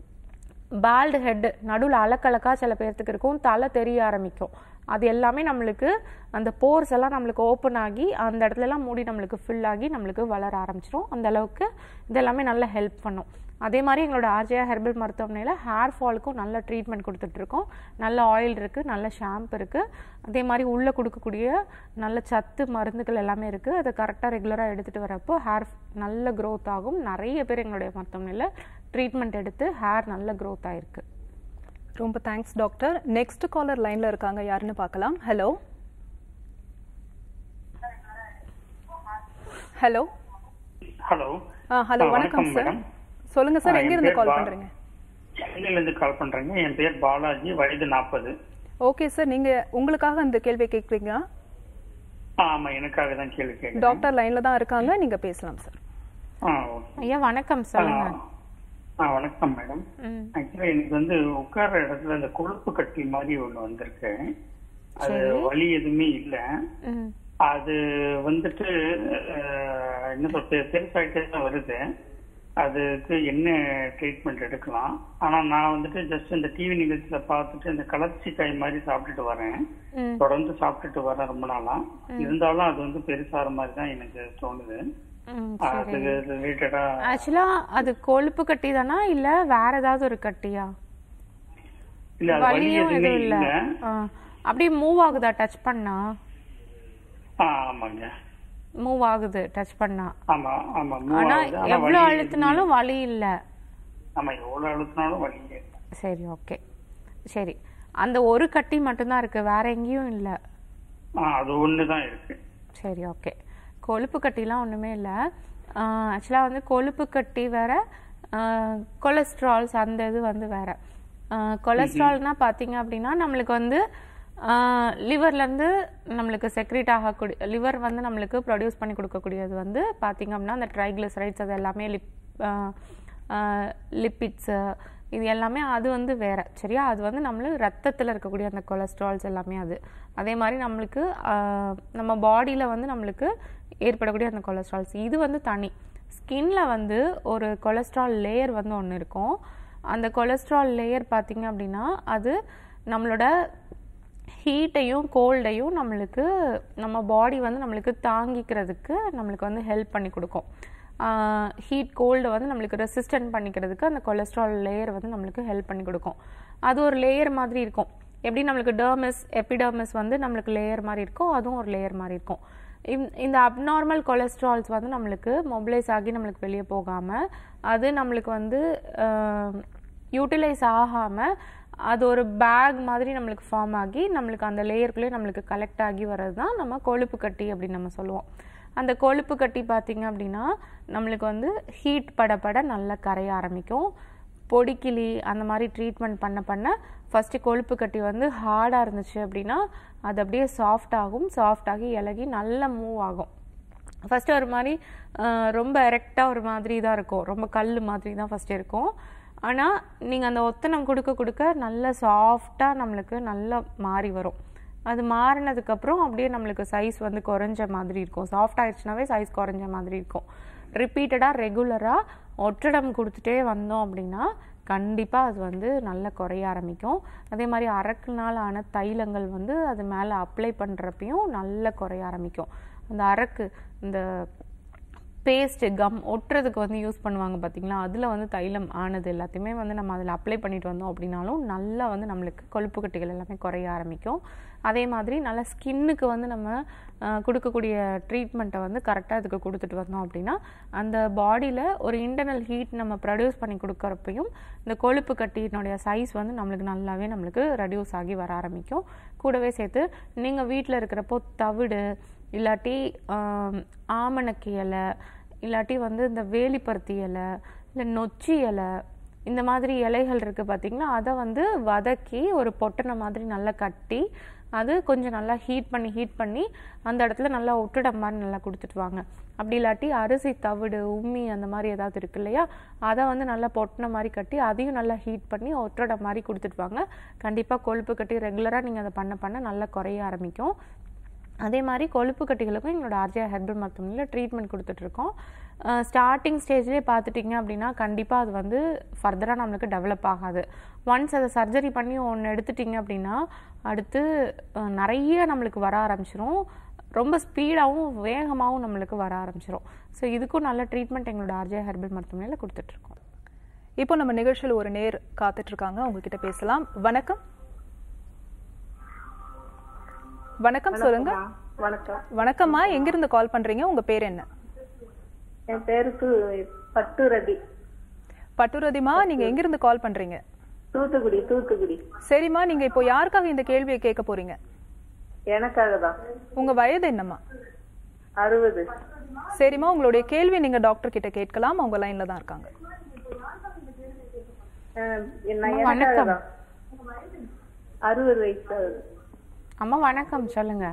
பால்டு ஹெட் நடுவில் அலக்கலக்கா சில பேர்த்துக்கு இருக்கும் தலை தெரிய ஆரம்பிக்கும் அது எல்லாமே நம்மளுக்கு அந்த போர்ஸ் எல்லாம் நம்மளுக்கு ஓப்பன் ஆகி அந்த இடத்துலலாம் முடி நம்மளுக்கு ஃபில் ஆகி நம்மளுக்கு வளர ஆரம்பிச்சிடும் அந்த அளவுக்கு இதெல்லாமே நல்லா ஹெல்ப் பண்ணும் அதே மாதிரி எங்களோட ஆர்ஜியா ஹெர்பல் மருத்துவமனையில் ஹேர் ஃபாலுக்கும் நல்ல ட்ரீட்மெண்ட் கொடுத்துட்ருக்கோம் நல்ல ஆயில் இருக்குது நல்ல ஷாம்பு இருக்குது அதே மாதிரி உள்ளே கொடுக்கக்கூடிய நல்ல சத்து மருந்துகள் எல்லாமே இருக்குது அதை கரெக்டாக ரெகுலராக எடுத்துகிட்டு வரப்போ ஹேர் நல்ல growth ஆகும் நிறைய பேர் எங்களுடைய மருத்துவமனையில் ட்ரீட்மெண்ட் எடுத்து ஹேர் நல்ல growth ஆயிருக்கு ரொம்ப தேங்க்ஸ் டாக்டர் நெக்ஸ்ட் காலர் லைன்ல இருக்காங்க யாருன்னு பார்க்கலாம் ஹலோ ஹலோ ஹலோ ஆ ஹலோ ஆ, வணக்கம் வணக்கம் சார் மேடம். சொல்லுங்க சார் ஆ, எங்க என் இருந்து பேர் கால் பா- பண்றீங்க சென்னையில இருந்து கால் பண்றேங்க என் பேர் பாலாஜி வயது நாற்பது ஓகே சார் நீங்க உங்களுக்காக அந்த கேள்வியை கேட்குறீங்களா ஆமா எனக்காக தான் கேள்வி கேட்குறேன் டாக்டர் லைன்ல தான் இருக்காங்க நீங்க பேசலாம் சார் ஆ ஓகே ஐயா வணக்கம் சொல்லுங்க ஆ வணக்கம் மேடம் ம் ஆக்சுவலா எனக்கு வந்து உட்கார்ற இடத்துல அந்த கொழுப்பு கட்டி மாதிரி ஒண்ணு வந்திருக்கு அது வலி எதுவுமே இல்ல ம் அது வந்துட்டு அஹ், என்ன சொல்றது பெருசாயிட்டே தான் வருது அதுக்கு என்ன ட்ரீட்மெண்ட் எடுக்கலாம் ஆனா நான் வந்துட்டு ஜஸ்ட் இந்த டிவி நிகழ்ச்சியில பார்த்துட்டு இந்த கலர்ச்சி காய் மாதிரி சாப்பிட்டுட்டு வரேன் ம் தொடர்ந்து சாப்பிட்டுட்டு வரேன் ரொம்ப நாளா இருந்தாலும் அது வந்து பெருசாகிற மாதிரி தான் எனக்கு தோணுது ம் அது ரிலேட்டடா ஆக்சுவலா அது கொழுப்பு கட்டி தானா இல்ல வேற ஏதாவது ஒரு கட்டியா இல்ல அது வலி வலியும் எதுவுமே எதுவும் இல்ல இல்ல ஆ. அப்படியே மூவ் ஆகுதா டச் பண்ணா ஆ, ஆமாங்க மூவ் ஆகுது டச் பண்ணா ஆமா ஆமா move ஆனா ஆகுது. ஆனா எவ்வளவு வலி அழுத்தினாலும் வலி இல்ல எதுவுமே- ஆமா எவ்வளவு அழுத்தினாலும் வலி இல்லை. சரி ஓகே சரி அந்த ஒரு கட்டி மட்டும்தான் இருக்கு வேற எங்கேயும் இல்ல ஆ, அது ஒண்ணுதான் இருக்கு சரி ஓகே கொழுப்பு கட்டிலாம் ஒன்றுமே இல்லை ஆக்சுவலாக வந்து கொழுப்பு கட்டி வேற கொலஸ்ட்ரால்ஸ் அந்த இது வந்து வேற கொலஸ்ட்ரால்னா பார்த்தீங்க அப்படின்னா நம்மளுக்கு வந்து லிவர்லேருந்து நம்மளுக்கு செக்ரேட் ஆகக்கூடிய லிவர் வந்து நம்மளுக்கு ப்ரொடியூஸ் பண்ணி கொடுக்கக்கூடியது வந்து பார்த்தீங்க அப்படின்னா அந்த ட்ரைக்ளிசரைட்ஸ் அது எல்லாமே லிப் லிப்பிட்ஸு இது எல்லாமே அது வந்து வேற சரியா அது வந்து நம்மளுக்கு ரத்தத்தில் இருக்கக்கூடிய அந்த கொலஸ்ட்ரால்ஸ் எல்லாமே அது அதே மாதிரி நம்மளுக்கு ஆஹ், நம்ம பாடியில் வந்து நம்மளுக்கு ஏற்படக்கூடிய அந்த கொலஸ்ட்ரால்ஸ் இது வந்து தனி ஸ்கின்ல வந்து ஒரு கொலஸ்ட்ரால் லேயர் வந்து ஒன்று இருக்கும் அந்த கொலஸ்ட்ரால் லேயர் பார்த்தீங்க அப்படின்னா அது நம்மளோட ஹீட்டையும் கோல்டையும் நம்மளுக்கு நம்ம பாடி வந்து நம்மளுக்கு தாங்கிக்கிறதுக்கு நம்மளுக்கு வந்து ஹெல்ப் பண்ணி கொடுக்கும் ஹீட் கோல்டு வந்து நம்மளுக்கு ரெசிஸ்டன்ட் பண்ணிக்கிறதுக்கு அந்த கொலஸ்ட்ரால் லேயர் வந்து நம்மளுக்கு ஹெல்ப் பண்ணி கொடுக்கும் அது ஒரு லேயர் மாதிரி இருக்கும் எப்படி நம்மளுக்கு டெர்மஸ் எபிடர்மஸ் வந்து நம்மளுக்கு லேயர் மாதிரி இருக்கும் அதுவும் ஒரு லேயர் மாதிரி இருக்கும் இந்த- இந்த அப்நார்மல் கொலஸ்ட்ரால்ஸ் வந்து நம்மளுக்கு மொபிலைஸ் ஆகி நம்மளுக்கு வெளியே போகாமல் அது நம்மளுக்கு வந்து யூட்டிலைஸ் ஆகாமல் அது ஒரு பேக் மாதிரி நம்மளுக்கு ஃபார்ம் ஆகி நம்மளுக்கு அந்த லேயருக்குள்ளே நம்மளுக்கு கலெக்ட் ஆகி வர்றது தான் நம்ம கொழுப்பு கட்டி அப்படின்னு நம்ம சொல்லுவோம் அந்த கொழுப்பு கட்டி பார்த்தீங்க அப்படின்னா நம்மளுக்கு வந்து ஹீட் பட பட நல்லா கரைய ஆரம்பிக்கும் பொடிக்கிளி அந்த மாதிரி ட்ரீட்மெண்ட் பண்ண பண்ண ஃபஸ்ட்டு கொழுப்பு கட்டி வந்து ஹார்டாக இருந்துச்சு அப்படின்னா அது அப்படியே சாஃப்ட் ஆகும் சாஃப்ட் ஆகி இலகி நல்லா மூவ் ஆகும் ஃபஸ்ட்டு ஒரு மாதிரி அஹ், ரொம்ப எரெக்டாக ஒரு மாதிரி தான் இருக்கும் ரொம்ப கல் மாதிரி தான் ஃபஸ்ட்டு இருக்கும் ஆனால் நீங்கள் அந்த ஒத்தனம் கொடுக்க கொடுக்க நல்ல சாஃப்டாக நம்மளுக்கு நல்லா மாறி வரும் அது மாறினதுக்கப்புறம் அப்படியே நம்மளுக்கு சைஸ் வந்து குறைஞ்ச மாதிரி இருக்கும் சாஃப்ட் ஆயிடுச்சுனாவே சைஸ் குறைஞ்ச மாதிரி இருக்கும் ரிப்பீட்டடாக ரெகுலராக ஒற்றடம் கொடுத்துட்டே வந்தோம் அப்படின்னா கண்டிப்பாக அது வந்து நல்லா குறைய ஆரம்பிக்கும் அதே மாதிரி அரக்குனால் ஆன தைலங்கள் வந்து அது மேலே அப்ளை பண்ணுறப்பையும் நல்லா குறைய ஆரம்பிக்கும் அந்த அரக்கு இந்த பேஸ்ட்டு கம் ஒட்டுறதுக்கு வந்து யூஸ் பண்ணுவாங்க பார்த்தீங்களா அதில் வந்து தைலம் ஆனது எல்லாத்தையுமே வந்து நம்ம அதில் அப்ளை பண்ணிட்டு வந்தோம் அப்படின்னாலும் நல்லா வந்து நம்மளுக்கு கொழுப்பு கட்டிகள் எல்லாமே குறைய ஆரம்பிக்கும் அதே மாதிரி நல்லா ஸ்கின்னுக்கு வந்து நம்ம அஹ், கொடுக்கக்கூடிய ட்ரீட்மெண்ட்டை வந்து கரெக்டாக அதுக்கு கொடுத்துட்டு வந்தோம் அப்படின்னா அந்த பாடியில் ஒரு இன்டர்னல் ஹீட் நம்ம ப்ரொடியூஸ் பண்ணி கொடுக்குறப்பையும் இந்த கொழுப்பு கட்டியினுடைய சைஸ் வந்து நம்மளுக்கு நல்லாவே நம்மளுக்கு ரெடியூஸ் ஆகி வர ஆரம்பிக்கும் கூடவே சேர்த்து நீங்கள் வீட்டில் இருக்கிறப்போ தவிடு இல்லாட்டி ஆம், ஆமணக்கு இலை இல்லாட்டி வந்து இந்த வேலிப்பருத்தி இலை இல்லை நொச்சி இலை இந்த மாதிரி இலைகள் இருக்குது பார்த்தீங்கன்னா அதை வந்து வதக்கி ஒரு பொட்டனை மாதிரி நல்லா கட்டி அது கொஞ்சம் நல்லா ஹீட் பண்ணி ஹீட் பண்ணி அந்த இடத்துல நல்லா ஒட்டுட மாதிரி நல்லா கொடுத்துட்டு வாங்க அப்படி இல்லாட்டி அரிசி தவிடு உம்மி அந்த மாதிரி ஏதாவது இருக்கு இல்லையா அதை வந்து நல்லா பொட்டின மாதிரி கட்டி அதையும் நல்லா ஹீட் பண்ணி ஒட்டுட மாதிரி கொடுத்துட்டு வாங்க கண்டிப்பாக கொழுப்பு கட்டி ரெகுலராக நீங்கள் அதை பண்ண பண்ண நல்லா குறைய ஆரம்பிக்கும் அதே மாதிரி கொழுப்பு கட்டிகளுக்கும் எங்களோட ஆர்ஜிஆ ஹெர்பல் மருத்துவமனையில் ட்ரீட்மெண்ட் கொடுத்துட்ருக்கோம் ஸ்டார்டிங் ஸ்டேஜ்லேயே பார்த்துட்டிங்க அப்படின்னா கண்டிப்பாக அது வந்து ஃபர்தராக நம்மளுக்கு டெவலப் ஆகாது ஒன்ஸ் அதை சர்ஜரி பண்ணி ஒன்று எடுத்துட்டிங்க அப்படின்னா அடுத்து அஹ், நிறைய நம்மளுக்கு வர ஆரம்பிச்சிரும் ரொம்ப ஸ்பீடாகவும் வேகமாகவும் நம்மளுக்கு வர ஆரம்பிச்சிரும் ஸோ இதுக்கும் நல்ல ட்ரீட்மெண்ட் எங்களோட ஆர்ஜிஆ ஹெர்பல் மருத்துவமனையில் கொடுத்துட்ருக்கோம் இப்போ நம்ம நிகழ்ச்சியில் ஒரு நேர் காத்துட்டு இருக்காங்க அவங்க கிட்ட பேசலாம் வணக்கம் வணக்கம் சொல்லுங்க வணக்கம் வணக்கம்மா எங்கிருந்து கால் பண்றீங்க உங்க பேர் என்ன என் பேருக்கு பட்டு ரவி பட்டுரதிமா நீங்க எங்கிருந்து கால் பண்றீங்க தூத்துக்குடி தூத்துக்குடி சரிம்மா நீங்க இப்போ யாருக்காக இந்த கேள்வியை கேட்க போறீங்க எனக்காக தான் உங்க வயது என்னம்மா அறுபது சரிம்மா உங்களுடைய கேள்வி நீங்க டாக்டர் கிட்ட கேட்கலாம் அவங்க லைன்ல தான் இருக்காங்க அஹ் நான் எனக்காக தான் அறுபது வயசு ஆகுது அம்மா வணக்கம் சொல்லுங்க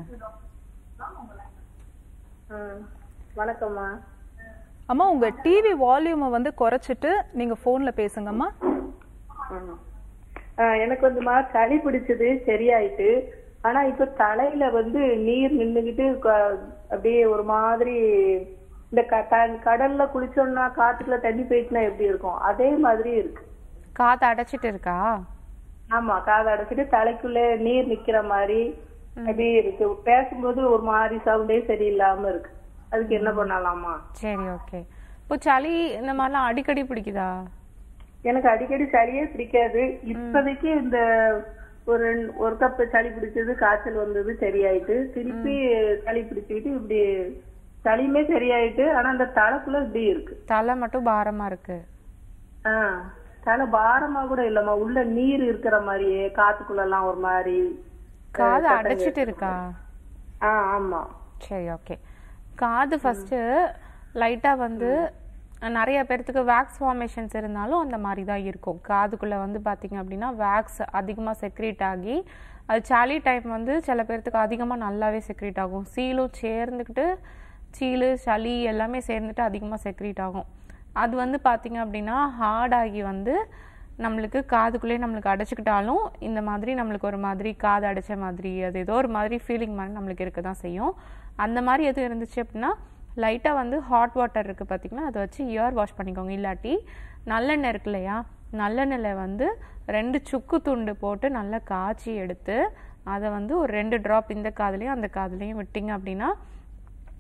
ம். வணக்கம்மா அம்மா உங்க டிவி வால்யூமை வந்து குறைச்சிட்டு நீங்க போன்ல பேசுங்கம்மா ம். அஹ் எனக்கு வந்துமா சளி பிடிச்சது சரியாயிட்டு ஆனா இப்ப தலையில வந்து நீர் நின்னுகிட்டு க- அப்படியே ஒரு மாதிரி இந்த க- த- கடல்ல குளிச்சோம்னா காத்துக்குள்ள தண்ணி போயிட்டுனா எப்படி இருக்கும் அதே மாதிரி இருக்கு காற்று அடைச்சிட்டு இருக்கா ஆமா காது அடைச்சிட்டு தலைக்குள்ள நீர் நிக்கிற மாதிரி அப்படியே இருக்கு பேசும்போது ஒரு மாதிரி சவுண்டே சரியில்லாம இருக்கு அதுக்கு என்ன பண்ணலாமா சரி ஓகே இப்போ சளி இந்த மாதிரிலாம் அடிக்கடி பிடிக்குதா எனக்கு அடிக்கடி சளியே பிடிக்காது இப்போதைக்கு இந்த ஒரு ரெண்டு- ஒரு கப் சளி பிடிச்சது காய்ச்சல் வந்தது சரியாயிட்டு திருப்பி சளி பிடிச்சிக்கிட்டு இப்படி சளியுமே சரியாயிட்டு ஆனா அந்த தலைக்குள்ள இப்படி இருக்கு தலை மட்டும் பாரமா இருக்கு ஆஹ் தலை பாரமா கூட இல்லம்மா உள்ள நீர் இருக்கிற மாதிரியே காத்துக்குள்ள எல்லாம் ஒரு மாதிரி காது அடைச்சிட்டு இருக்கா ஆஹ் ஆமா சரி ஓகே காது ஃபர்ஸ்ட் லைட்டா வந்து நிறைய பேர்த்துக்கு வேக்ஸ் ஃபார்மேஷன்ஸ் இருந்தாலும் அந்த மாதிரி தான் இருக்கும் காதுக்குள்ள வந்து பாத்தீங்க அப்படின்னா வேக்ஸ் அதிகமாக செக்ரேட் ஆகி அது சளி டைம் வந்து சில பேர்த்துக்கு அதிகமாக நல்லாவே செக்ரேட் ஆகும் சீலும் சேர்ந்துக்கிட்டு சீலு சளி எல்லாமே சேர்ந்துட்டு அதிகமாக செக்ரேட் ஆகும் அது வந்து பாத்தீங்க அப்படின்னா ஹார்டாகி வந்து நம்மளுக்கு காதுக்குள்ளே நம்மளுக்கு அடைச்சிக்கிட்டாலும் இந்த மாதிரி நம்மளுக்கு ஒரு மாதிரி காது அடைச்ச மாதிரி அது ஏதோ ஒரு மாதிரி ஃபீலிங் மாதிரி நம்மளுக்கு இருக்க தான் செய்யும் அந்த மாதிரி எதுவும் இருந்துச்சு அப்படின்னா லைட்டாக வந்து ஹாட் வாட்டர் இருக்குது பார்த்தீங்கன்னா அதை வச்சு இயர் வாஷ் பண்ணிக்கோங்க இல்லாட்டி நல்லெண்ணெய் இருக்கு இல்லையா நல்லெண்ணெயில் வந்து ரெண்டு சுக்கு துண்டு போட்டு நல்லா காய்ச்சி எடுத்து அதை வந்து ஒரு ரெண்டு ட்ராப் இந்த காதுலேயும் அந்த காதுலேயும் விட்டீங்க அப்படின்னா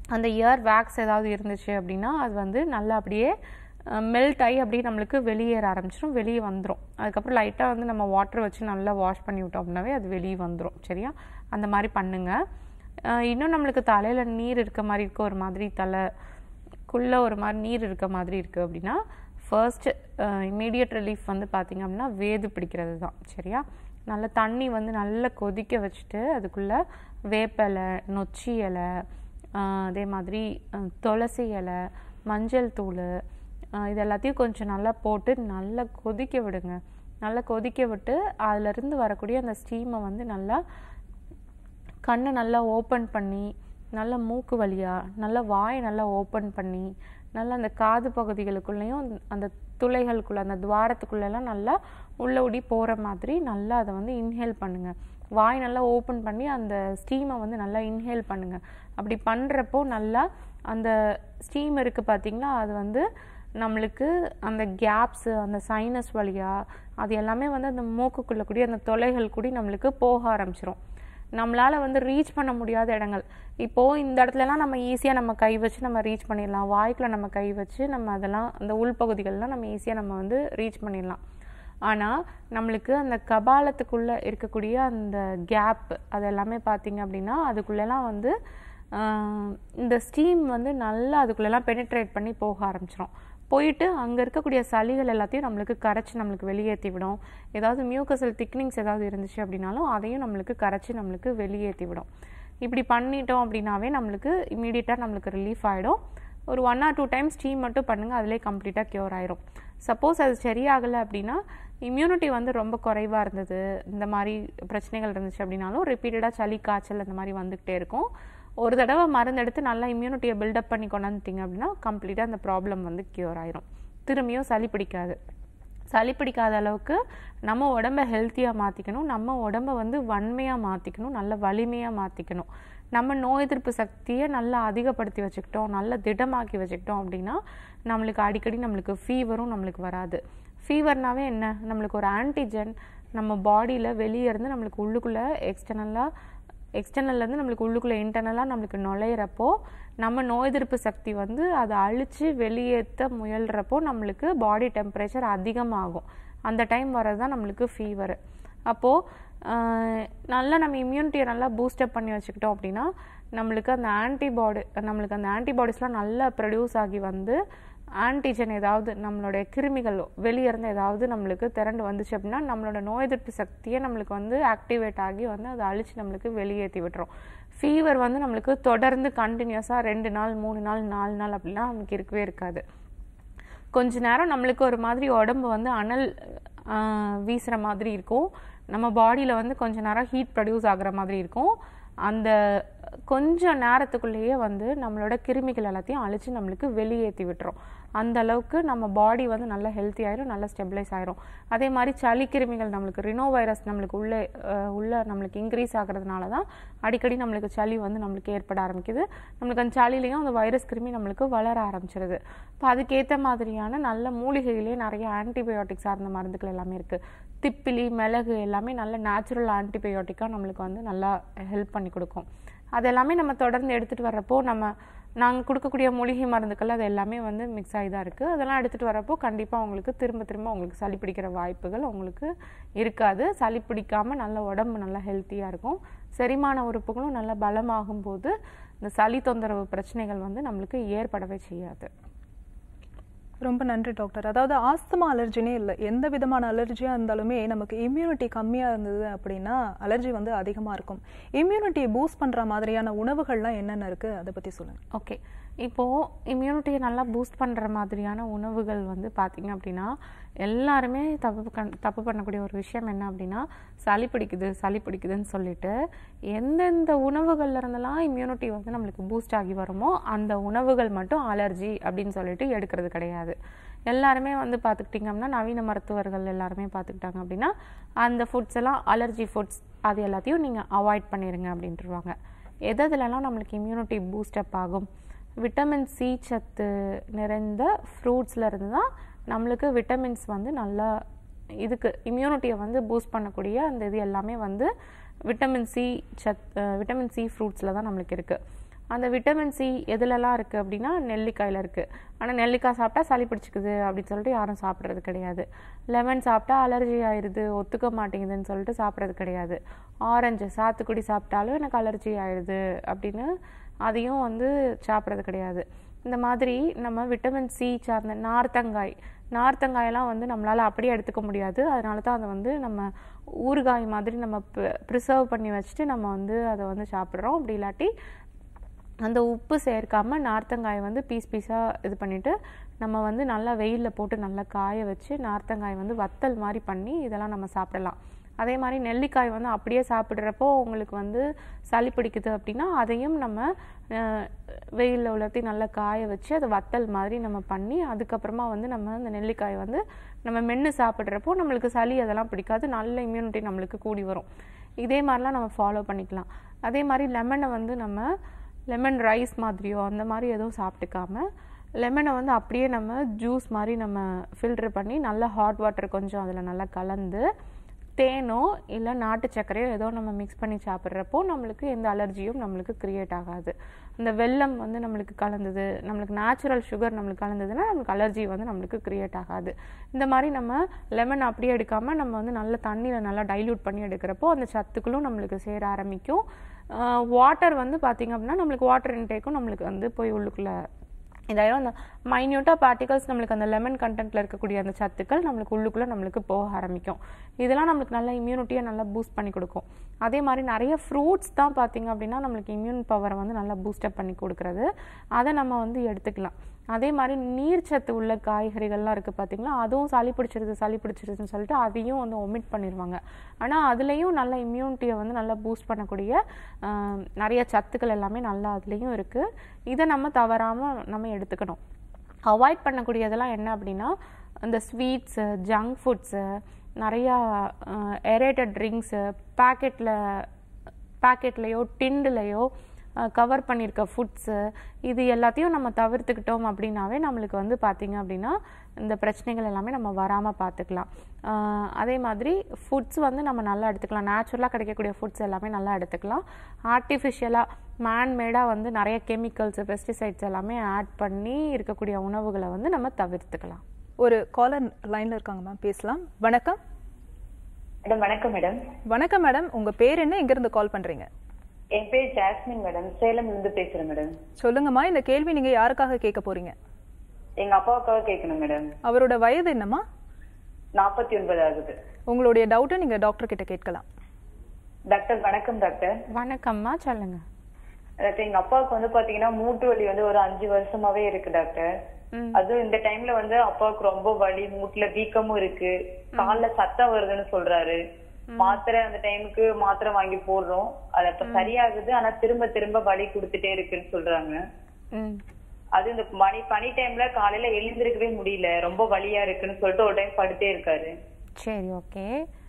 அந்த இயர் வேக்ஸ் ஏதாவது இருந்துச்சு அப்படின்னா அது வந்து நல்லா அப்படியே மெல்ட் ஆகி அப்படியே நம்மளுக்கு வெளியேற ஆரம்பிச்சிடும் வெளியே வந்துடும் அதுக்கப்புறம் லைட்டாக வந்து நம்ம வாட்டர் வச்சு நல்லா வாஷ் பண்ணி விட்டோம் அப்படின்னாவே அது வெளியே வந்துடும் சரியா அந்த மாதிரி பண்ணுங்க அஹ் இன்னும் நம்மளுக்கு தலையில் நீர் இருக்க மாதிரி இருக்க ஒரு மாதிரி தலைக்குள்ளே ஒரு மாதிரி நீர் இருக்க மாதிரி இருக்குது அப்படின்னா ஃபர்ஸ்ட் இமீடியட் ரிலீஃப் வந்து பார்த்திங்க அப்படின்னா வேது பிடிக்கிறது தான் சரியா நல்ல தண்ணி வந்து நல்லா கொதிக்க வச்சுட்டு அதுக்குள்ளே வேப்பிலை நொச்சி இலை ஆஹ் அதே மாதிரி அஹ், துளசி இலை மஞ்சள் தூள் ஆஹ் இது எல்லாத்தையும் கொஞ்சம் நல்லா போட்டு நல்லா கொதிக்க விடுங்க நல்லா கொதிக்க விட்டு அதுலேருந்து வரக்கூடிய அந்த ஸ்டீமை வந்து நல்லா கண்ணை நல்லா ஓப்பன் பண்ணி நல்லா மூக்கு வழியா நல்லா வாயை நல்லா ஓப்பன் பண்ணி நல்லா அந்த காது பகுதிகளுக்குள்ளேயும் அந்த- அந்த துளைகளுக்குள்ள அந்த துவாரத்துக்குள்ளெல்லாம் நல்லா உள்ள உடி போகிற மாதிரி நல்லா அதை வந்து இன்ஹேல் பண்ணுங்க வாய் நல்லா ஓப்பன் பண்ணி அந்த ஸ்டீமை வந்து நல்லா இன்ஹேல் பண்ணுங்க அப்படி பண்ணுறப்போ நல்லா அந்த ஸ்டீம் இருக்குது பார்த்தீங்களா அது வந்து நம்மளுக்கு அந்த கேப்ஸு அந்த சைனஸ் வழியா அது எல்லாமே வந்து அந்த மூக்குக்குள்ள கூடி அந்த தொலைகள் கூடி நம்மளுக்கு போக ஆரம்பிச்சிரும் நம்மளால வந்து ரீச் பண்ண முடியாத இடங்கள் இப்போ இந்த இடத்துலலாம் நம்ம ஈஸியாக நம்ம கை வச்சு நம்ம ரீச் பண்ணிடலாம் வாய்க்குள்ள நம்ம கை வச்சு நம்ம அதெல்லாம் அந்த உள்பகுதிகள்லாம் நம்ம ஈஸியாக நம்ம வந்து ரீச் பண்ணிடலாம் ஆனால் நம்மளுக்கு அந்த கபாலத்துக்குள்ள இருக்கக்கூடிய அந்த கேப் அது எல்லாமே பார்த்தீங்க அப்படின்னா அதுக்குள்ளெல்லாம் வந்து ஆஹ், இந்த ஸ்டீம் வந்து நல்லா அதுக்குள்ளெல்லாம் பெனிட்ரேட் பண்ணி போக ஆரம்பிச்சிடும் போயிட்டு அங்கே இருக்கக்கூடிய சளிகள் எல்லாத்தையும் நம்மளுக்கு கரைச்சி நம்மளுக்கு வெளியேற்றி விடும் ஏதாவது மியூக்கசல் திக்னிங்ஸ் ஏதாவது இருந்துச்சு அப்படின்னாலும் அதையும் நம்மளுக்கு கரைச்சி நம்மளுக்கு வெளியேற்றி விடும் இப்படி பண்ணிட்டோம் அப்படின்னாவே நம்மளுக்கு இமீடியட்டாக நம்மளுக்கு ரிலீஃப் ஆகிடும் ஒரு one or two times steam மட்டும் பண்ணுங்கள் அதிலே கம்ப்ளீட்டாக க்யூர் ஆயிரும் சப்போஸ் அது சரியாகலை அப்படின்னா இம்யூனிட்டி வந்து ரொம்ப குறைவாக இருந்தது இந்த மாதிரி பிரச்சனைகள் இருந்துச்சு அப்படின்னாலும் ரிப்பீட்டடாக சளி காய்ச்சல் அந்த மாதிரி வந்துக்கிட்டே இருக்கும் ஒரு தடவை மருந்து எடுத்து நல்லா இம்யூனிட்டியை பில்டப் பண்ணி கொண்டாந்துட்டீங்க அப்படின்னா கம்ப்ளீட்டாக அந்த ப்ராப்ளம் வந்து க்யூர் ஆயிரும் திரும்பியும் சளி பிடிக்காது சளி பிடிக்காத அளவுக்கு நம்ம உடம்ப ஹெல்த்தியாக மாற்றிக்கணும் நம்ம உடம்ப வந்து வன்மையாக மாற்றிக்கணும் நல்ல வலிமையாக மாற்றிக்கணும் நம்ம நோய் எதிர்ப்பு சக்தியை நல்லா அதிகப்படுத்தி வச்சுக்கிட்டோம் நல்லா திடமாக்கி வச்சுக்கிட்டோம் அப்படின்னா நம்மளுக்கு அடிக்கடி நம்மளுக்கு ஃபீவரும் நம்மளுக்கு வராது ஃபீவர்னாவே என்ன நம்மளுக்கு ஒரு ஆன்டிஜன் நம்ம பாடியில் வெளியே இருந்து நம்மளுக்கு உள்ளுக்குள்ளே எக்ஸ்டர்னலாக எக்ஸ்டர்னல்லேருந்து நம்மளுக்கு உள்ளுக்குள்ளே இன்டர்னலாக நம்மளுக்கு நுழையிறப்போ நம்ம நோய் எதிர்ப்பு சக்தி வந்து அதை அழித்து வெளியேற்ற முயல்றப்போ நம்மளுக்கு பாடி டெம்பரேச்சர் அதிகமாகும் அந்த டைம் வர்றது தான் நம்மளுக்கு ஃபீவர் அப்போது நல்லா நம்ம இம்யூனிட்டியை நல்லா பூஸ்டப் பண்ணி வச்சுக்கிட்டோம் அப்படின்னா நம்மளுக்கு அந்த ஆன்டிபாடி நம்மளுக்கு அந்த ஆன்டிபாடிஸ்லாம் நல்லா ப்ரொடியூஸ் ஆகி வந்து ஆன்டிஜன் ஏதாவது நம்மளுடைய கிருமிகள் வெளியே இருந்து ஏதாவது நம்மளுக்கு திரண்டு வந்துச்சு அப்படின்னா நம்மளோட நோய் எதிர்ப்பு சக்தியை நம்மளுக்கு வந்து ஆக்டிவேட் ஆகி வந்து அதை அழிச்சு நம்மளுக்கு வெளியேற்றி விட்டுரும் ஃபீவர் வந்து நம்மளுக்கு தொடர்ந்து கண்டினியூஸாக ரெண்டு நாள் மூணு நாள் நாலு நாள் அப்படிலாம் நமக்கு இருக்கவே இருக்காது கொஞ்ச நேரம் நம்மளுக்கு ஒரு மாதிரி உடம்பு வந்து அனல் ஆஹ், வீசுற மாதிரி இருக்கும் நம்ம பாடியில் வந்து கொஞ்ச நேரம் ஹீட் ப்ரொடியூஸ் ஆகுற மாதிரி இருக்கும் அந்த கொஞ்ச நேரத்துக்குள்ளேயே வந்து நம்மளோட கிருமிகள் எல்லாத்தையும் அழிச்சு நம்மளுக்கு வெளியேற்றி விட்டுரும் அந்த அளவுக்கு நம்ம பாடி வந்து நல்லா ஹெல்த்தி ஆயிரும் நல்லா ஸ்டெபிளைஸ் ஆயிரும் அதே மாதிரி சளி கிருமிகள் நம்மளுக்கு ரினோ வைரஸ் நம்மளுக்கு உள்ளே அஹ், உள்ள நம்மளுக்கு இன்க்ரீஸ் ஆகுறதுனால தான் அடிக்கடி நம்மளுக்கு சளி வந்து நம்மளுக்கு ஏற்பட ஆரம்பிக்குது நம்மளுக்கு அந்த சளிலையும் அந்த வைரஸ் கிருமி நம்மளுக்கு வளர ஆரம்பிச்சிருது இப்போ அதுக்கேற்ற மாதிரியான நல்ல மூலிகையிலே நிறைய ஆன்டிபயோட்டிக் சார்ந்த மருந்துகள் எல்லாமே இருக்கு திப்பிலி மிளகு எல்லாமே நல்ல நேச்சுரல் ஆன்டிபயோட்டிக்காக நம்மளுக்கு வந்து நல்லா ஹெல்ப் பண்ணி கொடுக்கும் அது எல்லாமே நம்ம தொடர்ந்து எடுத்துகிட்டு வர்றப்போ நம்ம நாங்கள் கொடுக்கக்கூடிய மூலிகை மருந்துக்கள் அது எல்லாமே வந்து மிக்ஸ் ஆகி தான் இருக்குது அதெல்லாம் எடுத்துகிட்டு வரப்போ கண்டிப்பாக உங்களுக்கு திரும்ப திரும்ப உங்களுக்கு சளி பிடிக்கிற வாய்ப்புகள் உங்களுக்கு இருக்காது சளி பிடிக்காம நல்ல உடம்பு நல்லா ஹெல்த்தியாக இருக்கும் செரிமான உறுப்புகளும் நல்லா பலமாகும் போது இந்த சளி தொந்தரவு பிரச்சனைகள் வந்து நம்மளுக்கு ஏற்படவே செய்யாது ரொம்ப நன்றி டாக்டர் அதாவது ஆஸ்துமா அலர்ஜினே இல்லை எந்த விதமான அலர்ஜியாக இருந்தாலுமே நமக்கு இம்யூனிட்டி கம்மியாக இருந்தது அப்படின்னா அலர்ஜி வந்து அதிகமாக இருக்கும் இம்யூனிட்டியை பூஸ்ட் பண்ணுற மாதிரியான உணவுகள்லாம் என்னென்ன இருக்குது அதை பற்றி சொல்லுங்கள் ஓகே இப்போது இம்யூனிட்டியை நல்லா பூஸ்ட் பண்ணுற மாதிரியான உணவுகள் வந்து பார்த்திங்க அப்படின்னா எல்லாருமே தப்பு கண் தப்பு பண்ணக்கூடிய ஒரு விஷயம் என்ன அப்படின்னா சளி பிடிக்குது சளி பிடிக்குதுன்னு சொல்லிட்டு எந்தெந்த உணவுகள்ல இருந்தெல்லாம் இம்யூனிட்டி வந்து நம்மளுக்கு பூஸ்ட் ஆகி வருமோ அந்த உணவுகள் மட்டும் அலர்ஜி அப்படின்னு சொல்லிட்டு எடுக்கிறது கிடையாது எல்லாருமே வந்து பார்த்துக்கிட்டிங்க அப்படின்னா நவீன மருத்துவர்கள் எல்லாருமே பார்த்துக்கிட்டாங்க அப்படின்னா அந்த ஃபுட்ஸ் எல்லாம் அலர்ஜி ஃபுட்ஸ் அது எல்லாத்தையும் நீங்கள் அவாய்ட் பண்ணிடுங்க அப்படின்ட்டுருவாங்க எதுலலாம் நம்மளுக்கு இம்யூனிட்டி பூஸ்டப் ஆகும் விட்டமின் சி சத்து நிறைந்த ஃப்ரூட்ஸில் இருந்து தான் நம்மளுக்கு விட்டமின்ஸ் வந்து நல்லா இதுக்கு இம்யூனிட்டியை வந்து பூஸ்ட் பண்ணக்கூடிய அந்த இது எல்லாமே வந்து விட்டமின் சி சத் விட்டமின் சி ஃப்ரூட்ஸில் தான் நம்மளுக்கு இருக்குது அந்த விட்டமின் சி எதுலலாம் இருக்குது அப்படின்னா நெல்லிக்காயில் இருக்குது ஆனால் நெல்லிக்காய் சாப்பிட்டா சளி பிடிச்சிக்குது அப்படின்னு சொல்லிட்டு யாரும் சாப்பிட்றது கிடையாது லெமன் சாப்பிட்டா அலர்ஜி ஆயிடுது ஒத்துக்க மாட்டேங்குதுன்னு சொல்லிட்டு சாப்பிட்றது கிடையாது ஆரஞ்சு சாத்துக்குடி சாப்பிட்டாலும் எனக்கு அலர்ஜி ஆயிடுது அப்படின்னு அதையும் வந்து சாப்பிட்றது கிடையாது இந்த மாதிரி நம்ம விட்டமின் சி சார்ந்த நார்த்தங்காய் நார்த்தங்காயெல்லாம் வந்து நம்மளால் அப்படியே எடுத்துக்க முடியாது அதனால தான் அதை வந்து நம்ம ஊறுகாய் மாதிரி நம்ம ப்ரிசர்வ் பண்ணி வச்சுட்டு நம்ம வந்து அதை வந்து சாப்பிட்றோம் அப்படி இல்லாட்டி அந்த உப்பு சேர்க்காம நார்த்தங்காயை வந்து பீஸ் பீஸாக இது பண்ணிவிட்டு நம்ம வந்து நல்லா வெயிலில் போட்டு நல்லா காய வச்சு நார்த்தங்காய் வந்து வத்தல் மாதிரி பண்ணி இதெல்லாம் நம்ம சாப்பிடலாம் அதே மாதிரி நெல்லிக்காய் வந்து அப்படியே சாப்பிட்றப்போ உங்களுக்கு வந்து சளி பிடிக்குது அப்படின்னா அதையும் நம்ம வெயிலில் உலர்த்தி நல்லா காய வச்சு அதை வத்தல் மாதிரி நம்ம பண்ணி அதுக்கப்புறமா வந்து நம்ம அந்த நெல்லிக்காய் வந்து நம்ம மென்று சாப்பிட்றப்போ நம்மளுக்கு சளி அதெல்லாம் பிடிக்காது நல்ல இம்யூனிட்டி நம்மளுக்கு கூடி வரும் இதே மாதிரிலாம் நம்ம ஃபாலோ பண்ணிக்கலாம் அதே மாதிரி லெமனை வந்து நம்ம லெமன் ரைஸ் மாதிரியோ அந்த மாதிரி எதுவும் சாப்பிட்டுக்காம லெமனை வந்து அப்படியே நம்ம ஜூஸ் மாதிரி நம்ம ஃபில்டர் பண்ணி நல்லா ஹாட் வாட்டர் கொஞ்சம் அதில் நல்லா கலந்து தேனோ இல்லை நாட்டு சர்க்கரையோ ஏதோ நம்ம மிக்ஸ் பண்ணி சாப்பிட்றப்போ நம்மளுக்கு எந்த அலர்ஜியும் நம்மளுக்கு கிரியேட் ஆகாது அந்த வெல்லம் வந்து நம்மளுக்கு கலந்தது நம்மளுக்கு நேச்சுரல் சுகர் நம்மளுக்கு கலந்ததுன்னா நம்மளுக்கு அலர்ஜி வந்து நம்மளுக்கு கிரியேட் ஆகாது இந்த மாதிரி நம்ம லெமன் அப்படியே எடுக்காமல் நம்ம வந்து நல்ல தண்ணியில் நல்லா டைல்யூட் பண்ணி எடுக்கிறப்போ அந்த சத்துக்களும் நம்மளுக்கு சேர ஆரம்பிக்கும் வாட்டர் வந்து பார்த்திங்க அப்படின்னா நம்மளுக்கு வாட்டர் இன்டேக்கும் நம்மளுக்கு வந்து போய் உள்ளுக்குள்ளே இதாயிரும் அந்த மைன்யூட்டாக பார்ட்டிகல்ஸ் நம்மளுக்கு அந்த லெமன் கண்டென்ட்டில் இருக்கக்கூடிய அந்த சத்துக்கள் நம்மளுக்கு உள்ளுக்குள்ளே நம்மளுக்கு போக ஆரம்பிக்கும் இதெல்லாம் நம்மளுக்கு நல்ல இம்யூனிட்டியை நல்லா பூஸ்ட் பண்ணி கொடுக்கும் அதே மாதிரி நிறைய ஃப்ரூட்ஸ் தான் பார்த்திங்க அப்படின்னா நம்மளுக்கு இம்யூன் பவரை வந்து நல்லா பூஸ்டப் பண்ணி கொடுக்குறது அதை நம்ம வந்து எடுத்துக்கலாம் அதே மாதிரி நீர்ச்சத்து உள்ள காய்கறிகள்லாம் இருக்குது பார்த்தீங்களா அதுவும் சளி பிடிச்சிருது சளி பிடிச்சிருதுன்னு சொல்லிட்டு அதையும் வந்து ஒமிட் பண்ணிடுவாங்க ஆனால் அதுலேயும் நல்ல இம்யூனிட்டியை வந்து நல்லா பூஸ்ட் பண்ணக்கூடிய நிறைய சத்துக்கள் எல்லாமே நல்லா அதுலேயும் இருக்குது இதை நம்ம தவறாமல் நம்ம எடுத்துக்கணும் அவாய்ட் பண்ணக்கூடியதெல்லாம் என்ன அப்படின்னா இந்த ஸ்வீட்ஸு ஜங்க் ஃபுட்ஸு நிறையா எரேட்டட் ட்ரிங்க்ஸு பேக்கெட்டில் பேக்கெட்லேயோ டின்டுலையோ கவர் பண்ணியிருக்க ஃபுட்ஸு இது எல்லாத்தையும் நம்ம தவிர்த்துக்கிட்டோம் அப்படின்னாவே நம்மளுக்கு வந்து பார்த்திங்க அப்படின்னா இந்த பிரச்சனைகள் எல்லாமே நம்ம வராமல் பார்த்துக்கலாம் அதே மாதிரி ஃபுட்ஸ் வந்து நம்ம நல்லா எடுத்துக்கலாம் நேச்சுரலாக கிடைக்கக்கூடிய ஃபுட்ஸ் எல்லாமே நல்லா எடுத்துக்கலாம் ஆர்டிஃபிஷியலாக மேன்மேடாக வந்து நிறைய கெமிக்கல்ஸ் பெஸ்டிசைட்ஸ் எல்லாமே ஆட் பண்ணி இருக்கக்கூடிய உணவுகளை வந்து நம்ம தவிர்த்துக்கலாம் ஒரு காலர் லைன்ல இருக்காங்க மேம் பேசலாம் வணக்கம் மேடம் வணக்கம் மேடம் வணக்கம் மேடம் உங்க பேர் என்ன எங்க இருந்து கால் பண்றீங்க என் பேர் ஜாஸ்மின் மேடம் சேலம்ல இருந்து பேசுறேன் மேடம் சொல்லுங்கம்மா இந்த கேள்வி நீங்க யாருக்காக கேட்க போறீங்க எங்க அப்பாவுக்காக கேட்கணும் மேடம் அவரோட வயது என்னம்மா நாற்பத்தி ஒன்பது ஆகுது உங்களுடைய டவுட்டை நீங்க டாக்டர் கிட்ட கேட்கலாம் டாக்டர் வணக்கம் டாக்டர் வணக்கம்மா சொல்லுங்க டாக்டர் எங்க அப்பாவுக்கு வந்து பாத்தீங்கன்னா மூட்டு வலி வந்து ஒரு அஞ்சு வருஷமாவே இருக்கு டாக்டர் அதுவும் இந்த டைம்ல வந்து அப்பாவுக்கு ரொம்ப வலி மூட்டுல வீக்கமும் இருக்கு கால்ல சத்தம் வருதுன்னு சொல்றாரு மாத்திரை அந்த டைமுக்கு மாத்திரை வாங்கி போடுறோம் அது அப்ப சரியாகுது ஆனா திரும்ப திரும்ப வலி கொடுத்துட்டே இருக்குன்னு சொல்றாங்க ம் அது இந்த மணி பனி டைம்ல காலையில எழுந்திருக்கவே முடியல ரொம்ப வலியா இருக்குன்னு சொல்லிட்டு ஒரு டைம் படுத்தே இருக்காரு சரி ஓகே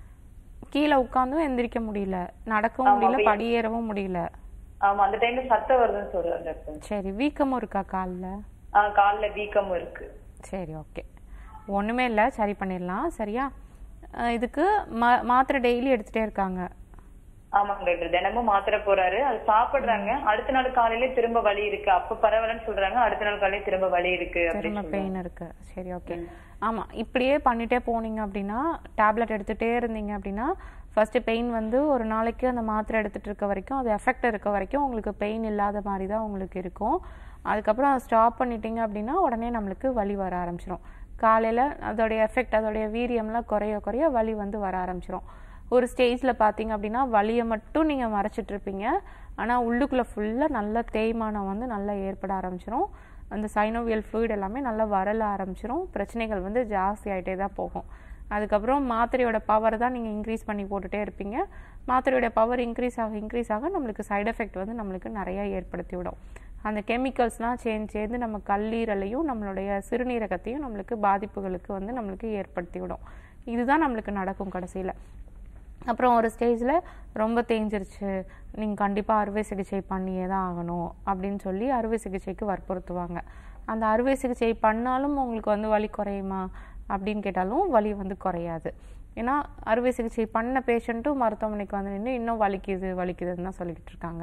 கீழே உட்காந்தும் எந்திரிக்க முடியல நடக்கவும் முடியல படியேறவும் முடியல ஆமா அந்த டைம்ல சத்தம் வருதுன்னு சொல்றாரு டாக்டர் சரி வீக்கமும் இருக்கா காலில் ஆஹ் கால்ல வீக்கமும் இருக்கு சரி ஓகே ஒன்றுமே இல்லை சரி பண்ணிடலாம் சரியா அஹ் இதுக்கு மா மாத்திரை டெய்லி எடுத்துகிட்டே இருக்காங்க ஆமாங்க டாக்டர் தினமும் மாத்திரை போறாரு அது சாப்பிடுறாங்க அடுத்த நாள் காலையில திரும்ப வலி இருக்கு அப்ப பரவாயில்லன்னு சொல்றாங்க அடுத்த நாள் காலையில திரும்ப வலி இருக்கு அப்படின்னு திரும்ப பெயின் இருக்கு சரி ஓகே ஆமாம் இப்படியே பண்ணிட்டே போனீங்க அப்படின்னா டேப்லெட் எடுத்துகிட்டே இருந்தீங்க அப்படின்னா ஃபர்ஸ்ட் பெயின் வந்து ஒரு நாளைக்கு அந்த மாத்திரை எடுத்துட்டு இருக்க வரைக்கும் அது எஃபெக்ட் இருக்க வரைக்கும் உங்களுக்கு பெயின் இல்லாத மாதிரி தான் உங்களுக்கு இருக்கும் அதுக்கப்புறம் அதை ஸ்டாப் பண்ணிட்டீங்க அப்படின்னா உடனே நம்மளுக்கு வலி வர ஆரம்பிச்சிரும் காலையில் அதோடைய எஃபெக்ட் அதோடைய வீரியம்லாம் குறைய குறைய வலி வந்து வர ஆரம்பிச்சிரும் ஒரு ஸ்டேஜில் பார்த்தீங்க அப்படின்னா வலியை மட்டும் நீங்கள் மறைச்சிட்டு இருப்பீங்க ஆனால் உள்ளுக்குள்ளே ஃபுல்லாக நல்ல தேய்மானம் வந்து நல்லா ஏற்பட ஆரம்பிச்சிரும் அந்த சைனோவியல் ஃப்ளூயிட் எல்லாமே நல்லா வரல ஆரம்பிச்சிரும் பிரச்சனைகள் வந்து ஜாஸ்தி ஆகிட்டே தான் போகும் அதுக்கப்புறம் மாத்திரையோட பவர் தான் நீங்கள் இன்க்ரீஸ் பண்ணி போட்டுட்டே இருப்பீங்க மாத்திரையோட பவர் இன்க்ரீஸ் ஆக இன்க்ரீஸ் ஆக நம்மளுக்கு சைடு எஃபெக்ட் வந்து நம்மளுக்கு நிறைய ஏற்படுத்தி விடும் அந்த கெமிக்கல்ஸ்லாம் சேர்ந்து சேர்ந்து நம்ம கல்லீரலையும் நம்மளுடைய சிறுநீரகத்தையும் நம்மளுக்கு பாதிப்புகளுக்கு வந்து நம்மளுக்கு ஏற்படுத்தி விடும் இதுதான் நம்மளுக்கு நடக்கும் கடைசியில் அப்புறம் ஒரு ஸ்டேஜில் ரொம்ப தேஞ்சிருச்சு நீங்கள் கண்டிப்பாக அறுவை சிகிச்சை பண்ணியே தான் ஆகணும் அப்படின்னு சொல்லி அறுவை சிகிச்சைக்கு வற்புறுத்துவாங்க அந்த அறுவை சிகிச்சை பண்ணாலும் உங்களுக்கு வந்து வலி குறையுமா அப்படின்னு கேட்டாலும் வலி வந்து குறையாது ஏன்னா அறுவை சிகிச்சை பண்ண பேஷண்ட்டும் மருத்துவமனைக்கு வந்து நின்று இன்னும் வலிக்குது வலிக்குதுன்னு தான் சொல்லிக்கிட்டு இருக்காங்க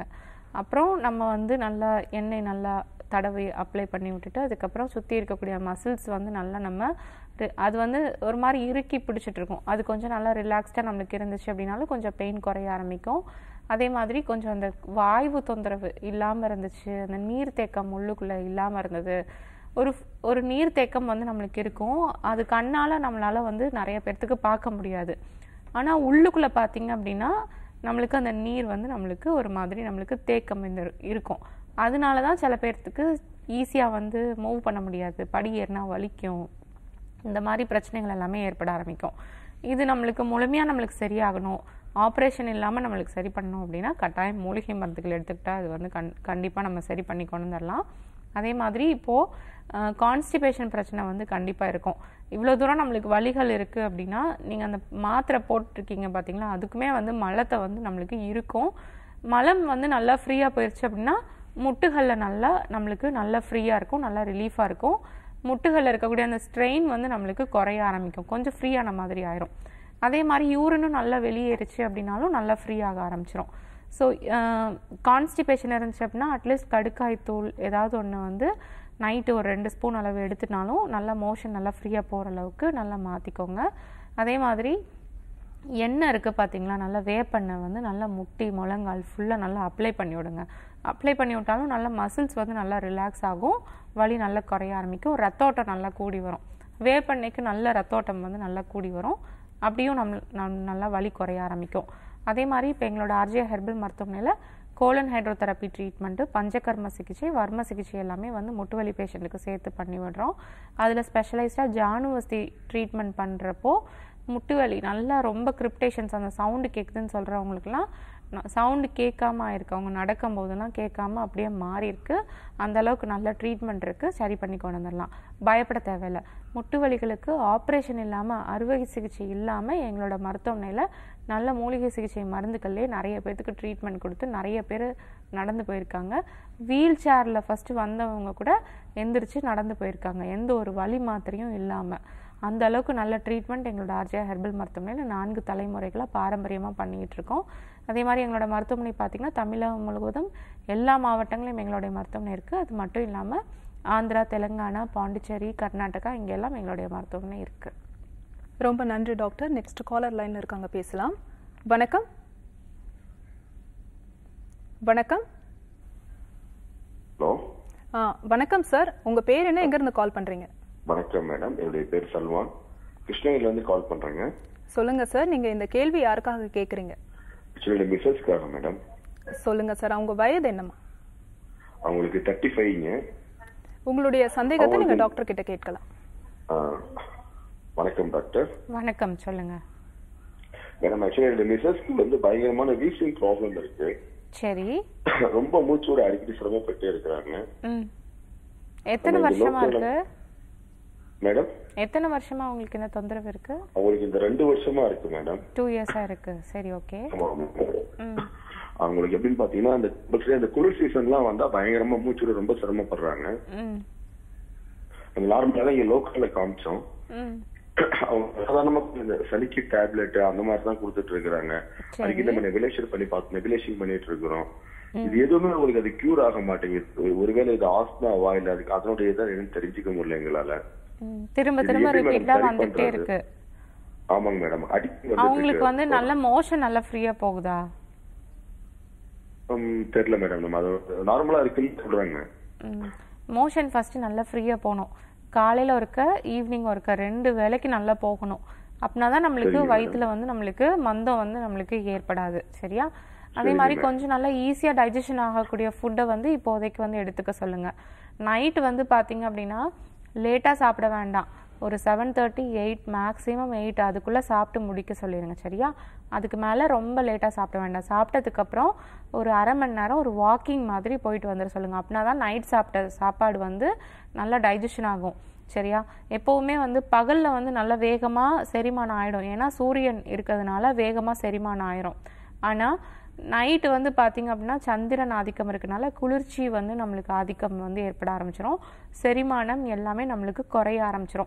அப்புறம் நம்ம வந்து நல்லா எண்ணெய் நல்லா தடவி அப்ளை பண்ணி விட்டுட்டு அதுக்கப்புறம் சுற்றி இருக்கக்கூடிய மசில்ஸ் வந்து நல்லா நம்ம ரி- அது வந்து ஒரு மாதிரி இறுக்கி பிடிச்சிட்டு இருக்கும் அது கொஞ்சம் நல்லா ரிலாக்ஸ்டாக நம்மளுக்கு இருந்துச்சு அப்படின்னாலும் கொஞ்சம் பெயின் குறைய ஆரம்பிக்கும் அதே மாதிரி கொஞ்சம் அந்த வாய்வு தொந்தரவு இல்லாமல் இருந்துச்சு அந்த நீர்த்தேக்கம் உள்ளுக்குள்ளே இல்லாமல் இருந்தது ஒரு ஒரு நீர்த்தேக்கம் வந்து நம்மளுக்கு இருக்கும் அது கண்ணால் நம்மளால வந்து நிறைய பேர்த்துக்கு பார்க்க முடியாது ஆனால் உள்ளுக்குள்ளே பார்த்தீங்க அப்படின்னா நம்மளுக்கு அந்த நீர் வந்து நம்மளுக்கு ஒரு மாதிரி நம்மளுக்கு தேக்கம் இந்த இருக்கும் அதனால தான் சில பேர்த்துக்கு ஈஸியாக வந்து மூவ் பண்ண முடியாது படி ஏறினா வலிக்கும் இந்த மாதிரி பிரச்சனைகள் எல்லாமே ஏற்பட ஆரம்பிக்கும் இது நம்மளுக்கு முழுமையாக நம்மளுக்கு சரியாகணும் ஆப்ரேஷன் இல்லாமல் நம்மளுக்கு சரி பண்ணணும் அப்படின்னா கட்டாயம் மூலிகை மருந்துகள் எடுத்துக்கிட்டால் அது வந்து கண் கண்டிப்பாக நம்ம சரி பண்ணி கொண்டு வந்துடலாம் அதே மாதிரி இப்போது கான்ஸ்டிபேஷன் பிரச்சனை வந்து கண்டிப்பாக இருக்கும் இவ்வளோ தூரம் நம்மளுக்கு வலிகள் இருக்குது அப்படின்னா நீங்கள் அந்த மாத்திரை போட்டிருக்கீங்க பார்த்தீங்களா அதுக்குமே வந்து மலத்தை வந்து நம்மளுக்கு இருக்கும் மலம் வந்து நல்லா ஃப்ரீயாக போயிடுச்சு அப்படின்னா முட்டுகளில் நல்லா நம்மளுக்கு நல்லா ஃப்ரீயாக இருக்கும் நல்லா ரிலீஃபாக இருக்கும் முட்டுகளில் இருக்கக்கூடிய அந்த ஸ்ட்ரெயின் வந்து நம்மளுக்கு குறைய ஆரம்பிக்கும் கொஞ்சம் ஃப்ரீயான மாதிரி ஆயிரும் அதே மாதிரி யூரினும் நல்லா வெளியேறுச்சு அப்படின்னாலும் நல்லா ஃப்ரீ ஆக ஆரம்பிச்சிரும் ஸோ கான்ஸ்டிபேஷன் இருந்துச்சு அப்படின்னா அட்லீஸ்ட் கடுக்காய் தூள் ஏதாவது ஒன்று வந்து நைட்டு ஒரு ரெண்டு ஸ்பூன் அளவு எடுத்துனாலும் நல்லா மோஷன் நல்லா ஃப்ரீயாக போகிற அளவுக்கு நல்லா மாற்றிக்கோங்க அதே மாதிரி எண்ணெய் இருக்குது பார்த்தீங்களா நல்லா வேப்பெண்ணெய் வந்து நல்லா முட்டி முழங்கால் ஃபுல்லாக நல்லா அப்ளை பண்ணி விடுங்க அப்ளை பண்ணி விட்டாலும் நல்லா மசில்ஸ் வந்து நல்லா ரிலாக்ஸ் ஆகும் வலி நல்லா குறைய ஆரம்பிக்கும் ரத்தோட்டம் நல்லா கூடி வரும் வேப்பெண்ணெய்க்கு நல்ல ரத்தோட்டம் வந்து நல்லா கூடி வரும் அப்படியும் நம்ம நம் நல்லா வலி குறைய ஆரம்பிக்கும் அதே மாதிரி இப்போ எங்களோட ஆர்ஜே ஹெர்பல் மருத்துவமனையில் கோலன் ஹைட்ரோதெரப்பி ட்ரீட்மெண்ட்டு பஞ்சகர்ம சிகிச்சை வர்ம சிகிச்சை எல்லாமே வந்து முட்டுவலி பேஷண்ட்டுக்கு சேர்த்து பண்ணி விடுறோம் அதில் ஸ்பெஷலைஸ்டாக ஜானுவஸ்தி ட்ரீட்மெண்ட் பண்ணுறப்போ முட்டு வலி நல்லா ரொம்ப கிரிப்டேஷன்ஸ் அந்த சவுண்டு கேட்குதுன்னு சொல்கிறவங்களுக்குலாம் சவுண்டு கேட்காம ஆயிருக்கு அவங்க நடக்கும் போதெல்லாம் கேட்காம அப்படியே மாறி இருக்கு அந்த அளவுக்கு நல்ல ட்ரீட்மெண்ட் இருக்கு சரி பண்ணி கொண்டு வந்துடலாம் பயப்பட தேவையில்ல முட்டு வலிகளுக்கு ஆப்ரேஷன் இல்லாமல் அறுவை சிகிச்சை இல்லாமல் எங்களோட மருத்துவமனையில் நல்ல மூலிகை சிகிச்சை மருந்துகள்லேயே நிறைய பேர்த்துக்கு ட்ரீட்மெண்ட் கொடுத்து நிறைய பேர் நடந்து போயிருக்காங்க வீல் சேரில் ஃபஸ்ட்டு வந்தவங்க கூட எந்திரிச்சு நடந்து போயிருக்காங்க எந்த ஒரு வலி மாத்திரையும் இல்லாமல் அந்த அளவுக்கு நல்ல ட்ரீட்மெண்ட் எங்களோட ஆர்ஜியா ஹெர்பல் மருத்துவமனையில் நான்கு தலைமுறைகளாக பாரம்பரியமாக பண்ணிக்கிட்டு இருக்கோம் அதே மாதிரி எங்களோட மருத்துவமனை பார்த்திங்கன்னா தமிழகம் முழுவதும் எல்லா மாவட்டங்களிலும் எங்களுடைய மருத்துவமனை இருக்குது அது மட்டும் இல்லாமல் ஆந்திரா தெலுங்கானா பாண்டிச்சேரி கர்நாடகா இங்கெல்லாம் எங்களுடைய மருத்துவமனை இருக்குது ரொம்ப நன்றி டாக்டர் நெக்ஸ்ட் காலர் லைன் இருக்காங்க பேசலாம் வணக்கம் வணக்கம் ஹலோ ஆ, வணக்கம் சார் உங்க பேர் என்ன எங்க இருந்து கால் பண்றீங்க வணக்கம் மேடம் என்னுடைய பேர் சல்மான் கிருஷ்ணகிரில இருந்து கால் பண்றேங்க சொல்லுங்க சார் நீங்க இந்த கேள்வி யாருக்காக கேக்குறீங்க ஆக்சுவலி மிஸ்ஸஸ்க்காக மேடம் சொல்லுங்க சார் அவங்க வயது என்னம்மா அவங்களுக்கு தேர்ட்டி ஃபைவ்ங்க உங்களுடைய சந்தேகத்தை நீங்க அவங்களுக்கு- டாக்டர் கிட்ட கேட்கலாம் வணக்கம் டாக்டர் வணக்கம் சொல்லுங்க மேடம் ஆக்சுவலி என்னுடைய மிஸ்ஸஸ்க்கு வந்து பயங்கரமான வீசிங் ப்ராப்ளம் இருக்கு சரி ரொம்ப மூச்சோட அடிக்கடி சிரமப்பட்டு இருக்கிறாங்க ம் எத்தனை இந்த வருஷமா local- இருக்கு மேடம் எத்தனை வருஷமா உங்களுக்கு இந்த தொந்தரவு இருக்கு அவங்களுக்கு இந்த ரெண்டு வருஷமா இருக்கு மேடம் டூ இயர்ஸா இருக்கு சரி ஓகே ஆமா, ஆமா. ம் அவங்களுக்கு எப்படின்னு பாத்தீங்கன்னா அந்த especially அந்த குளிர் சீசன்லாம் வந்தா பயங்கரமா மூச்சோட ரொம்ப சிரமப்படுறாங்க ம் அந்த நார்மலா இங்க லோக்கல்ல காமிச்சோம் ம் அவங்க சாதாரணமா இந்த சளிக்கு டேப்லெட் அந்த மாதிரி தான் கொடுத்துட்டு இருக்கிறாங்க அதுக்கு நம்ம நெபிலேஷன் பண்ணி பார்த்து நெபிலேஷன் பண்ணிட்டு இருக்கிறோம் இது எதுவுமே உங்களுக்கு அது கியூர் ஆக மாட்டேங்குது ஒரு- ஒருவேளை இது ஆஸ்மாவா இல்ல அதுக்கு அதனுடைய இதான் என்னன்னு தெரிஞ்சுக்க முடியல எங்களால ம். திரும்ப இது திரும்ப எப்படி madam ரிப்பீட்டா சரி வந்துட்டே பண்றது? இருக்கு ஆமாங்க மேடம் அடிக்கடி அவங்களுக்கு வந்து வந்துட்டு நல்ல மோஷன் நல்லா ஃப்ரீயா போகுதா ம், தெரியல மேடம் நம்ம அது நார்மலா இருக்குன்னு சொல்றாங்க மோஷன் ஃபர்ஸ்ட் நல்லா ஃப்ரீயா போகணும் காலையில ஒருக்க ஈவினிங் ஒருக்க ரெண்டு வேளைக்கு நல்லா போகணும் அப்படின்னா தான் நம்மளுக்கு சரிங்க வயித்துல வந்து நம்மளுக்கு மந்தம் வந்து நம்மளுக்கு ஏற்படாது சரியா அதே சரிங்க மாதிரி madam. கொஞ்சம் நல்லா ஈஸியா டைஜஷன் ஆகக்கூடிய ஃபுட்டை வந்து இப்போதைக்கு வந்து எடுத்துக்க சொல்லுங்க நைட் வந்து பாத்தீங்க அப்படின்னா லேட்டா சாப்பிட வேண்டாம் ஒரு seven thirty eight maximum eight அதுக்குள்ள சாப்பிட்டு முடிக்க சொல்லிடுங்க சரியா அதுக்கு மேல ரொம்ப லேட்டா சாப்பிட வேண்டாம் சாப்பிட்டதுக்கு அப்புறம் ஒரு அரை மணி நேரம் ஒரு வாக்கிங் மாதிரி போயிட்டு வந்துட சொல்லுங்க அப்படின்னா தான் நைட் சாப்பிட்ட சாப்பாடு வந்து நல்லா டைஜஷன் ஆகும் சரியா எப்பவுமே வந்து பகல்ல வந்து நல்லா வேகமா செரிமானம் ஆயிடும் ஏன்னா சூரியன் இருக்கிறதுனால வேகமா செரிமானம் ஆயிரும் ஆனா நைட்டு வந்து பாத்தீங்க அப்படின்னா சந்திரன் ஆதிக்கம் இருக்கனால குளிர்ச்சி வந்து நம்மளுக்கு ஆதிக்கம் வந்து ஏற்பட ஆரம்பிச்சிரும் செரிமானம் எல்லாமே நம்மளுக்கு குறைய ஆரம்பிச்சிரும்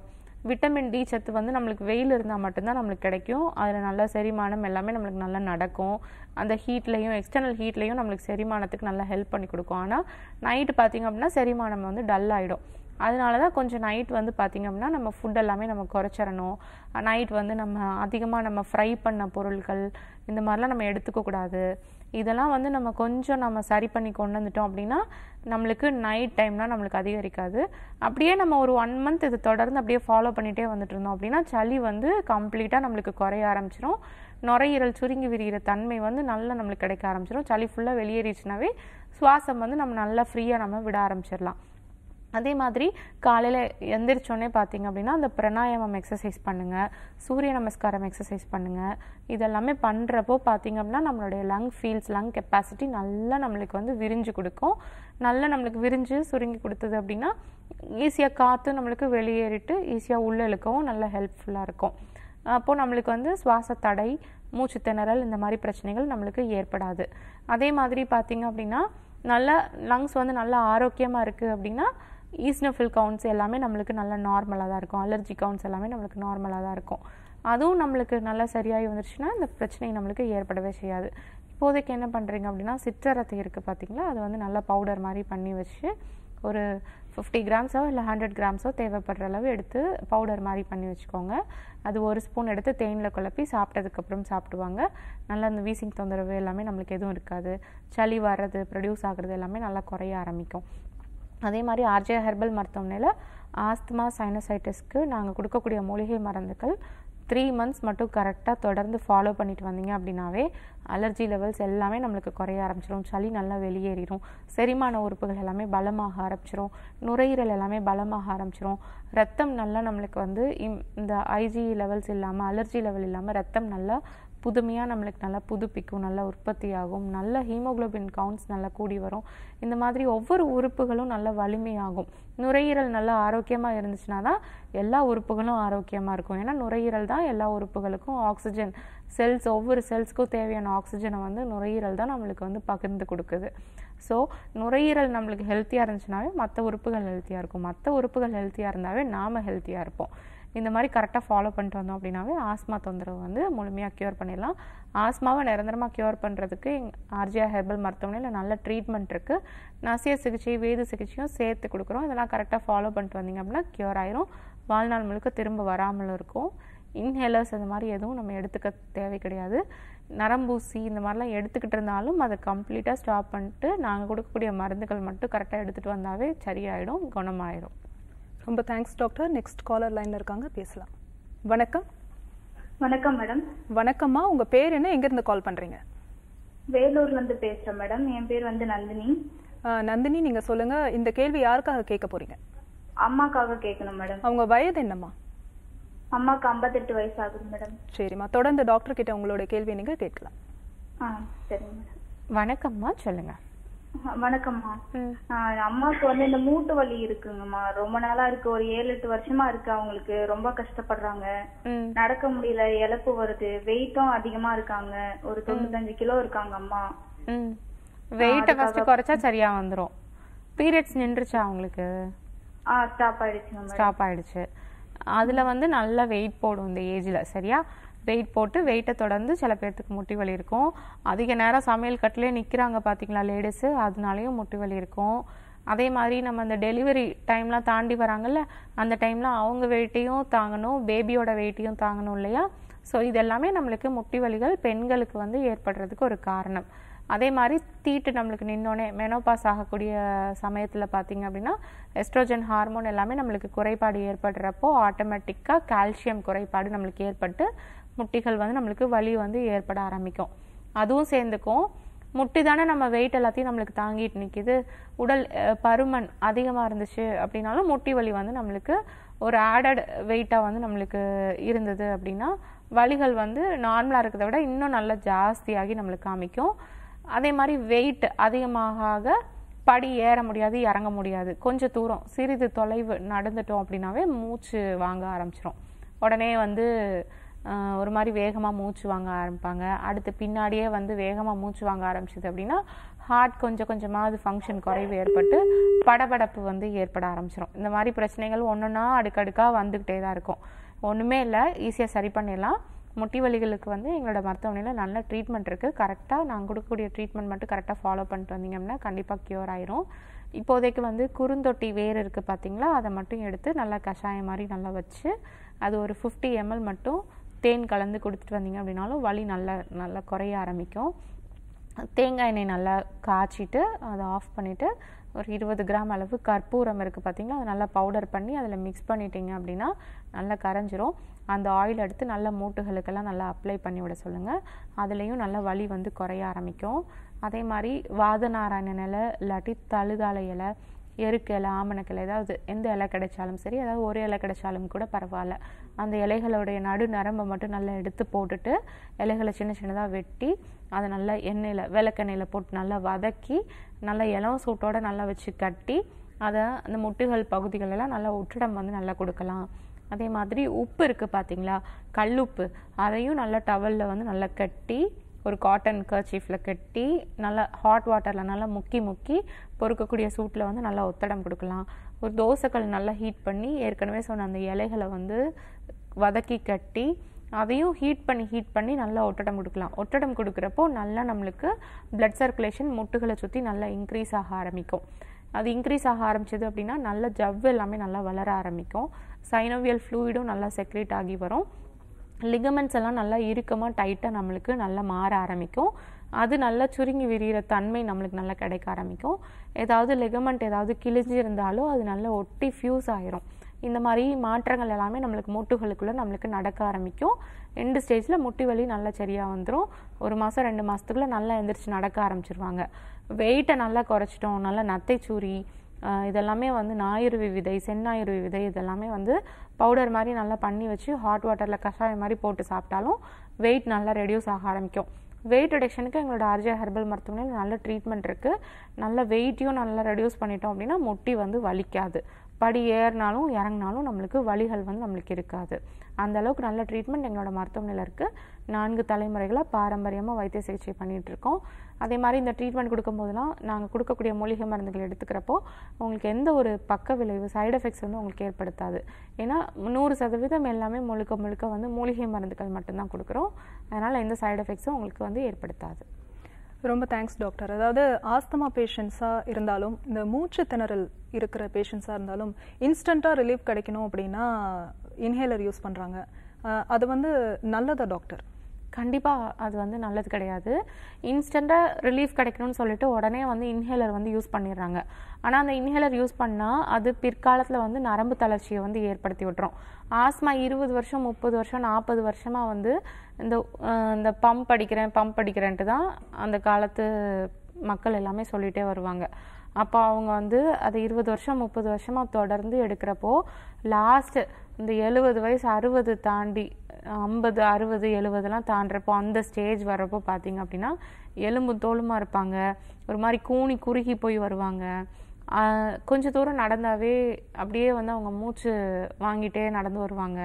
விட்டமின் டி சத்து வந்து நம்மளுக்கு வெயில் இருந்தால் மட்டும்தான் நம்மளுக்கு கிடைக்கும் அதில் நல்ல செரிமானம் எல்லாமே நம்மளுக்கு நல்லா நடக்கும் அந்த ஹீட்லேயும் எக்ஸ்டர்னல் ஹீட்லேயும் நம்மளுக்கு செரிமானத்துக்கு நல்லா ஹெல்ப் பண்ணி கொடுக்கும் ஆனால் நைட்டு பார்த்தீங்க அப்படின்னா செரிமானம் வந்து டல் ஆகிடும் அதனால தான் கொஞ்சம் நைட் வந்து பார்த்திங்க அப்படின்னா நம்ம ஃபுட் எல்லாமே நம்ம குறைச்சிடணும் நைட் வந்து நம்ம அதிகமாக நம்ம ஃப்ரை பண்ண பொருட்கள் இந்த மாதிரிலாம் நம்ம எடுத்துக்க கூடாது இதெல்லாம் வந்து நம்ம கொஞ்சம் நம்ம சரி பண்ணி கொண்டு வந்துட்டோம் அப்படின்னா நம்மளுக்கு நைட் டைம்லாம் நம்மளுக்கு அதிகரிக்காது அப்படியே நம்ம ஒரு ஒன் மந்த் இது தொடர்ந்து அப்படியே ஃபாலோ பண்ணிகிட்டே வந்துட்டு இருந்தோம் அப்படின்னா சளி வந்து கம்ப்ளீட்டாக நம்மளுக்கு குறைய ஆரம்பிச்சிரும் நுரையீரல் சுருங்கி விரிகிற தன்மை வந்து நல்லா நம்மளுக்கு கிடைக்க ஆரம்பிச்சிரும் சளி ஃபுல்லாக வெளியேறிச்சுனாவே சுவாசம் வந்து நம்ம நல்லா ஃப்ரீயாக நம்ம விட ஆரம்பிச்சிடலாம் அதே மாதிரி காலையில் எந்திரிச்சோடனே பார்த்தீங்க அப்படின்னா அந்த பிராணாயாமம் எக்ஸசைஸ் பண்ணுங்கள் சூரிய நமஸ்காரம் எக்ஸசைஸ் பண்ணுங்கள் இதெல்லாமே பண்ணுறப்போ பார்த்தீங்க அப்படின்னா நம்மளுடைய லங் ஃபீல்ஸ் லங் கெப்பாசிட்டி நல்லா நம்மளுக்கு வந்து விரிஞ்சு கொடுக்கும் நல்லா நம்மளுக்கு விரிஞ்சு சுருங்கி கொடுத்தது அப்படின்னா ஈஸியாக காற்று நம்மளுக்கு வெளியேறிட்டு ஈஸியாக உள்ளே இழுக்கவும் நல்ல ஹெல்ப்ஃபுல்லாக இருக்கும் அப்போது நம்மளுக்கு வந்து சுவாச தடை மூச்சு திணறல் இந்த மாதிரி பிரச்சனைகள் நம்மளுக்கு ஏற்படாது அதே மாதிரி பார்த்தீங்க அப்படின்னா நல்லா லங்ஸ் வந்து நல்லா ஆரோக்கியமாக இருக்குது அப்படின்னா ஈஸ்னோஃபில் கவுண்ட்ஸ் எல்லாமே நம்மளுக்கு நல்ல நார்மலாக தான் இருக்கும் அலர்ஜி கவுண்ட்ஸ் எல்லாமே நம்மளுக்கு நார்மலாக தான் இருக்கும் அதுவும் நம்மளுக்கு நல்லா சரியாகி வந்துருச்சுன்னா இந்த பிரச்சனை நம்மளுக்கு ஏற்படவே செய்யாது இப்போதைக்கு என்ன பண்ணுறீங்க அப்படின்னா சிற்றரத்தை இருக்குது பார்த்தீங்களா அது வந்து நல்லா பவுடர் மாதிரி பண்ணி வச்சு ஒரு ஃபிஃப்டி கிராம்ஸோ இல்லை ஹண்ட்ரட் கிராம்ஸோ தேவைப்படுற அளவு எடுத்து பவுடர் மாதிரி பண்ணி வச்சுக்கோங்க அது ஒரு ஸ்பூன் எடுத்து தேனில் குழப்பி சாப்பிட்டதுக்கப்புறம் சாப்பிடுவாங்க நல்லா அந்த வீசிங் தொந்தரவு எல்லாமே நம்மளுக்கு எதுவும் இருக்காது சளி வர்றது ப்ரொடியூஸ் ஆகுறது எல்லாமே நல்லா குறைய ஆரம்பிக்கும் அதே மாதிரி ஆர்ஜே ஹெர்பல் மருத்துவமனையில் ஆஸ்துமா சைனசைட்டிஸ்க்கு நாங்கள் கொடுக்கக்கூடிய மூலிகை மருந்துகள் த்ரீ மந்த்ஸ் மட்டும் கரெக்டாக தொடர்ந்து ஃபாலோ பண்ணிட்டு வந்தீங்க அப்படின்னாவே அலர்ஜி லெவல்ஸ் எல்லாமே நம்மளுக்கு குறைய ஆரம்பிச்சிடும் சளி நல்லா வெளியேறிடும் செரிமான உறுப்புகள் எல்லாமே பலமாக ஆரம்பிச்சிரும் நுரையீரல் எல்லாமே பலமாக ஆரம்பிச்சிரும் ரத்தம் நல்லா நம்மளுக்கு வந்து இம் இந்த ஐஜி லெவல்ஸ் இல்லாமல் அலர்ஜி லெவல் இல்லாமல் ரத்தம் நல்லா புதுமையாக நம்மளுக்கு நல்லா புதுப்பிக்கும் நல்லா உற்பத்தி ஆகும் நல்ல ஹீமோகுளோபின் கவுண்ட்ஸ் நல்லா கூடி வரும் இந்த மாதிரி ஒவ்வொரு உறுப்புகளும் நல்ல வலிமையாகும் நுரையீரல் நல்லா ஆரோக்கியமாக இருந்துச்சுன்னா தான் எல்லா உறுப்புகளும் ஆரோக்கியமாக இருக்கும் ஏன்னா நுரையீரல் தான் எல்லா உறுப்புகளுக்கும் ஆக்சிஜன் செல்ஸ் ஒவ்வொரு செல்ஸ்க்கும் தேவையான ஆக்சிஜனை வந்து நுரையீரல் தான் நம்மளுக்கு வந்து பகிர்ந்து கொடுக்குது ஸோ நுரையீரல் நம்மளுக்கு ஹெல்த்தியாக இருந்துச்சுனாவே மற்ற உறுப்புகள் ஹெல்த்தியாக இருக்கும் மற்ற உறுப்புகள் ஹெல்த்தியாக இருந்தாவே நாம் ஹெல்த்தியாக இருப்போம் இந்த மாதிரி கரெக்டாக ஃபாலோ பண்ணிட்டு வந்தோம் அப்படின்னாவே ஆஸ்மா தொந்தரவு வந்து முழுமையாக க்யூர் பண்ணிடலாம் ஆஸ்மாவை நிரந்தரமாக க்யூர் பண்ணுறதுக்கு ஆர்ஜிஆர் ஹெர்பல் மருத்துவமனையில் நல்ல ட்ரீட்மெண்ட் இருக்குது நசிய சிகிச்சை வேது சிகிச்சையும் சேர்த்து கொடுக்குறோம் இதெல்லாம் கரெக்டாக ஃபாலோ பண்ணிட்டு வந்தீங்க அப்படின்னா க்யூர் ஆயிரும் வாழ்நாள் முழுக்க திரும்ப வராமலும் இருக்கும் இன்ஹேலர்ஸ் அந்த மாதிரி எதுவும் நம்ம எடுத்துக்க தேவை கிடையாது நரம்பூசி இந்த மாதிரிலாம் எடுத்துக்கிட்டு இருந்தாலும் அதை கம்ப்ளீட்டாக ஸ்டாப் பண்ணிட்டு நாங்கள் கொடுக்கக்கூடிய மருந்துகள் மட்டும் கரெக்டாக எடுத்துகிட்டு வந்தாவே சரியாயிடும் குணமாயிடும் ரொம்ப தேங்க்ஸ் டாக்டர் நெக்ஸ்ட் காலர் லைன்ல இருக்காங்க பேசலாம் வணக்கம் வணக்கம் மேடம் வணக்கம்மா உங்க பேர் என்ன எங்க இருந்து கால் பண்றீங்க வேலூர்ல இருந்து பேசுறேன் மேடம் என் பேர் வந்து நந்தினி ஆ, நந்தினி நீங்க சொல்லுங்க இந்த கேள்வி யாருக்காக கேட்க போறீங்க அம்மாக்காக கேட்கணும் மேடம் அவங்க வயது என்னம்மா அம்மாக்கு ஐம்பத்தெட்டு வயசு ஆகுது மேடம் சரிம்மா தொடர்ந்து டாக்டர் கிட்ட உங்களோட கேள்வியை நீங்க கேட்கலாம் ஆ சரிங்க மேடம் வணக்கம்மா சொல்லுங்கள் வணக்கம்மா ஆ, அம்மாவுக்கு வந்து இந்த மூட்டு வலி இருக்குங்கம்மா ரொம்ப நாளா இருக்கு ஒரு ஏழு எட்டு வருஷமா இருக்கு அவங்களுக்கு ரொம்ப கஷ்டப்படுறாங்க ம் நடக்க முடியல இழப்பு வருது வெயிட்டும் அதிகமா இருக்காங்க ஒரு தொண்ணூத்தஞ்சு கிலோ இருக்காங்க அம்மா ம் வெயிட்டை ஃபஸ்ட்டு குறைச்சா சரியா வந்துடும் பீரியட்ஸ் நின்றுச்சா அவங்களுக்கு ஆ ஸ்டாப் ஆயிடுச்சுங்க மேடம் ஸ்டாப் ஆயிடுச்சு அதில் வந்து நல்லா வெயிட் போடும் இந்த ஏஜில் சரியா வெயிட் போட்டு வெயிட்டை தொடர்ந்து சில பேர்த்துக்கு முட்டி வலி இருக்கும் அதிக நேரம் சமையல் கட்டிலே நிற்கிறாங்க பார்த்தீங்களா லேடிஸு அதனாலேயும் முட்டி வலி இருக்கும் அதே மாதிரி நம்ம அந்த டெலிவரி டைம்லாம் தாண்டி வராங்கல்ல அந்த டைம்ல அவங்க வெயிட்டையும் தாங்கணும் பேபியோட வெயிட்டையும் தாங்கணும் இல்லையா ஸோ இது எல்லாமே நம்மளுக்கு முட்டி வலிகள் பெண்களுக்கு வந்து ஏற்படுறதுக்கு ஒரு காரணம் அதே மாதிரி தீட்டு நம்மளுக்கு நின்னோடனே மெனோபாஸ் ஆகக்கூடிய சமயத்தில் பார்த்தீங்க அப்படின்னா எஸ்ட்ரோஜன் ஹார்மோன் எல்லாமே நம்மளுக்கு குறைபாடு ஏற்படுறப்போ ஆட்டோமேட்டிக்காக கால்சியம் குறைபாடு நம்மளுக்கு ஏற்பட்டு முட்டிகள் வந்து நம்மளுக்கு வலி வந்து ஏற்பட ஆரம்பிக்கும் அதுவும் சேர்ந்துக்கும் முட்டி தானே நம்ம வெயிட் எல்லாத்தையும் நம்மளுக்கு தாங்கிட்டு நிற்கிது உடல் அஹ், பருமன் அதிகமாக இருந்துச்சு அப்படின்னாலும் முட்டி வலி வந்து நம்மளுக்கு ஒரு ஆடட் வெயிட்டாக வந்து நம்மளுக்கு இருந்தது அப்படின்னா வலிகள் வந்து நார்மலாக இருக்கிறத விட இன்னும் நல்லா ஜாஸ்தியாகி நம்மளுக்கு காமிக்கும் அதே மாதிரி வெயிட் அதிகமாக ஆக படி ஏற முடியாது இறங்க முடியாது கொஞ்சம் தூரம் சிறிது தொலைவு நடந்துட்டோம் அப்படின்னாவே மூச்சு வாங்க ஆரம்பிச்சிரும் உடனே வந்து ஆஹ் ஒரு மாதிரி வேகமாக மூச்சு வாங்க ஆரம்பிப்பாங்க அடுத்து பின்னாடியே வந்து வேகமாக மூச்சு வாங்க ஆரம்பிச்சது அப்படின்னா ஹார்ட் கொஞ்சம் கொஞ்சமாக ஃபங்க்ஷன் குறைவு ஏற்பட்டு படபடப்பு வந்து ஏற்பட ஆரம்பிச்சிடும் இந்த மாதிரி பிரச்சனைகள் ஒன்றொன்னா அடுக்கடுக்காக வந்துக்கிட்டே தான் இருக்கும் ஒன்றுமே இல்லை ஈஸியாக சரி பண்ணிடலாம் முட்டி வலிகளுக்கு வந்து எங்களோட மருத்துவமனையில் நல்ல ட்ரீட்மெண்ட் இருக்குது கரெக்டாக நாங்கள் கொடுக்கக்கூடிய ட்ரீட்மெண்ட் மட்டும் கரெக்டாக ஃபாலோ பண்ணிட்டு வந்தீங்க அப்படின்னா கண்டிப்பாக க்யூர் ஆயிரும் இப்போதைக்கு வந்து குறுந்தொட்டி வேர் இருக்குது பார்த்தீங்களா அதை மட்டும் எடுத்து நல்லா கஷாயம் மாதிரி நல்லா வச்சு அது ஒரு ஃபிஃப்டி எம்எல் மட்டும் தேன் கலந்து கொடுத்துட்டு வந்தீங்க அப்படின்னாலும் வலி நல்லா நல்லா குறைய ஆரம்பிக்கும் தேங்காய் எண்ணெய் நல்லா காய்ச்சிட்டு அதை ஆஃப் பண்ணிவிட்டு ஒரு இருபது கிராம் அளவு கற்பூரம் இருக்குது பார்த்தீங்களா அதை நல்லா பவுடர் பண்ணி அதில் மிக்ஸ் பண்ணிட்டீங்க அப்படின்னா நல்லா கரைஞ்சிரும் அந்த ஆயில் எடுத்து நல்ல மூட்டுகளுக்கெல்லாம் நல்லா அப்ளை பண்ணி விட சொல்லுங்கள் அதுலேயும் நல்லா வலி வந்து குறைய ஆரம்பிக்கும் அதே மாதிரி வாதநாராயண இலை இல்லாட்டி தழுதாலை இலை எருக்கு இலை ஆமணக்கிளை ஏதாவது எந்த இலை கிடைச்சாலும் சரி அதாவது ஒரு இலை கிடைச்சாலும் கூட பரவாயில்ல அந்த இலைகளுடைய நடு நரம்பை மட்டும் நல்லா எடுத்து போட்டுட்டு இலைகளை சின்ன சின்னதாக வெட்டி அதை நல்லா எண்ணெயில் விளக்கெண்ணெயில் போட்டு நல்லா வதக்கி நல்லா இளம் சூட்டோட நல்லா வச்சு கட்டி அதை அந்த முட்டுகள் பகுதிகளெல்லாம் நல்லா ஒற்றிடம் வந்து நல்லா கொடுக்கலாம் அதே மாதிரி உப்பு இருக்குது பார்த்தீங்களா கல்லுப்பு அதையும் நல்லா டவலில் வந்து நல்லா கட்டி ஒரு காட்டன் கர்ச்சீஃபில் கட்டி நல்லா ஹாட் வாட்டரில் நல்லா முக்கி முக்கி பொறுக்கக்கூடிய சூட்டில் வந்து நல்லா ஒத்தடம் கொடுக்கலாம் ஒரு தோசைக்கல் நல்லா ஹீட் பண்ணி ஏற்கனவே சொன்ன அந்த இலைகளை வந்து வதக்கி கட்டி அதையும் ஹீட் பண்ணி ஹீட் பண்ணி நல்லா ஒட்டடம் கொடுக்கலாம் ஒட்டடம் கொடுக்குறப்போ நல்லா நம்மளுக்கு பிளட் சர்க்குலேஷன் முட்டுகளை சுற்றி நல்லா இன்க்ரீஸ் ஆக ஆரம்பிக்கும் அது இன்க்ரீஸ் ஆக ஆரம்பிச்சது அப்படின்னா நல்ல ஜவ் எல்லாமே நல்லா வளர ஆரம்பிக்கும் சைனோவியல் ஃப்ளூயிடும் நல்லா செக்ரேட் ஆகி வரும் லிகமெண்ட்ஸ் எல்லாம் நல்லா இறுக்கமாக டைட்டாக நம்மளுக்கு நல்லா மாற ஆரம்பிக்கும் அது நல்லா சுருங்கி விரிகிற தன்மை நம்மளுக்கு நல்லா கிடைக்க ஆரம்பிக்கும் ஏதாவது லிகமெண்ட் ஏதாவது கிழிஞ்சு இருந்தாலும் அது நல்லா ஒட்டி ஃபியூஸ் ஆயிரும் இந்த மாதிரி மாற்றங்கள் எல்லாமே நம்மளுக்கு மூட்டுகளுக்குள்ளே நம்மளுக்கு நடக்க ஆரம்பிக்கும் ரெண்டு ஸ்டேஜில் முட்டி வலி நல்லா சரியாக வந்துடும் ஒரு மாதம் ரெண்டு மாதத்துக்குள்ளே நல்லா எந்திரிச்சு நடக்க ஆரம்பிச்சிருவாங்க வெயிட்டை நல்லா குறைச்சிட்டோம் நல்லா நத்தைச்சூரி ஆஹ் இதெல்லாமே வந்து ஞாயிறுவி விதை செந்நாயிறுவி விதை இதெல்லாமே வந்து பவுடர் மாதிரி நல்லா பண்ணி வச்சு ஹாட் வாட்டரில் கஷாயம் மாதிரி போட்டு சாப்பிட்டாலும் வெயிட் நல்லா ரெடியூஸ் ஆக ஆரம்பிக்கும் வெயிட் ரிடக்ஷனுக்கு எங்களோட ஆர்ஜே ஹெர்பல் மருத்துவமனையில் நல்ல ட்ரீட்மெண்ட் இருக்குது நல்ல வெயிட்டையும் நல்லா ரெடியூஸ் பண்ணிட்டோம் அப்படின்னா முட்டி வந்து வலிக்காது படி ஏறினாலும் இறங்கினாலும் நம்மளுக்கு வலிகள் வந்து நம்மளுக்கு இருக்காது அந்த அளவுக்கு நல்ல ட்ரீட்மெண்ட் எங்களோட மருத்துவமனையில் இருக்குது நான்கு தலைமுறைகளாக பாரம்பரியமாக வைத்திய சிகிச்சை பண்ணிட்டு இருக்கோம் அதே மாதிரி இந்த ட்ரீட்மெண்ட் கொடுக்கும்போதெல்லாம் நாங்கள் கொடுக்கக்கூடிய மூலிகை மருந்துகள் எடுத்துக்கிறப்போ உங்களுக்கு எந்த ஒரு பக்க விளைவு சைடு எஃபெக்ட்ஸ் வந்து உங்களுக்கு ஏற்படுத்தாது ஏன்னா நூறு சதவீதம் எல்லாமே முழுக்க முழுக்க வந்து மூலிகை மருந்துகள் மட்டும்தான் கொடுக்குறோம் அதனால் எந்த சைடு எஃபெக்ட்ஸும் உங்களுக்கு வந்து ஏற்படுத்தாது ரொம்ப தேங்க்ஸ் டாக்டர் அதாவது ஆஸ்தமா பேஷண்ட்ஸாக இருந்தாலும் இந்த மூச்சு திணறல் இருக்கிற பேஷண்ட்ஸாக இருந்தாலும் இன்ஸ்டண்ட்டாக ரிலீஃப் கிடைக்கணும் அப்படின்னா இன்ஹேலர் யூஸ் பண்ணுறாங்க அது வந்து நல்லதா டாக்டர் கண்டிப்பாக அது வந்து நல்லது கிடையாது இன்ஸ்டண்ட்டாக ரிலீஃப் கிடைக்கணும்னு சொல்லிட்டு உடனே வந்து இன்ஹேலர் வந்து யூஸ் பண்ணிடுறாங்க ஆனால் அந்த இன்ஹேலர் யூஸ் பண்ணால் அது பிற்காலத்தில் வந்து நரம்பு தளர்ச்சியை வந்து ஏற்படுத்தி விட்டுரும் ஆஸ்மா இருபது வருஷம் முப்பது வருஷம் நாற்பது வருஷமாக வந்து இந்த அஹ், இந்த பம்ப் அடிக்கிறேன் பம்ப் அடிக்கிறேன்ட்டு தான் அந்த காலத்து மக்கள் எல்லாமே சொல்லிகிட்டே வருவாங்க அப்போ அவங்க வந்து அதை இருபது வருஷம் முப்பது வருஷமாக தொடர்ந்து எடுக்கிறப்போ லாஸ்ட்டு இந்த எழுபது வயசு அறுபது தாண்டி ஐம்பது அறுபது எழுபதுலாம் தாண்டுறப்போ அந்த ஸ்டேஜ் வர்றப்போ பார்த்தீங்க அப்படின்னா எலும்பு தோலுமா இருப்பாங்க ஒரு மாதிரி கூனி குறுகி போய் வருவாங்க ஆஹ் கொஞ்ச தூரம் நடந்தாவே அப்படியே வந்து அவங்க மூச்சு வாங்கிட்டே நடந்து வருவாங்க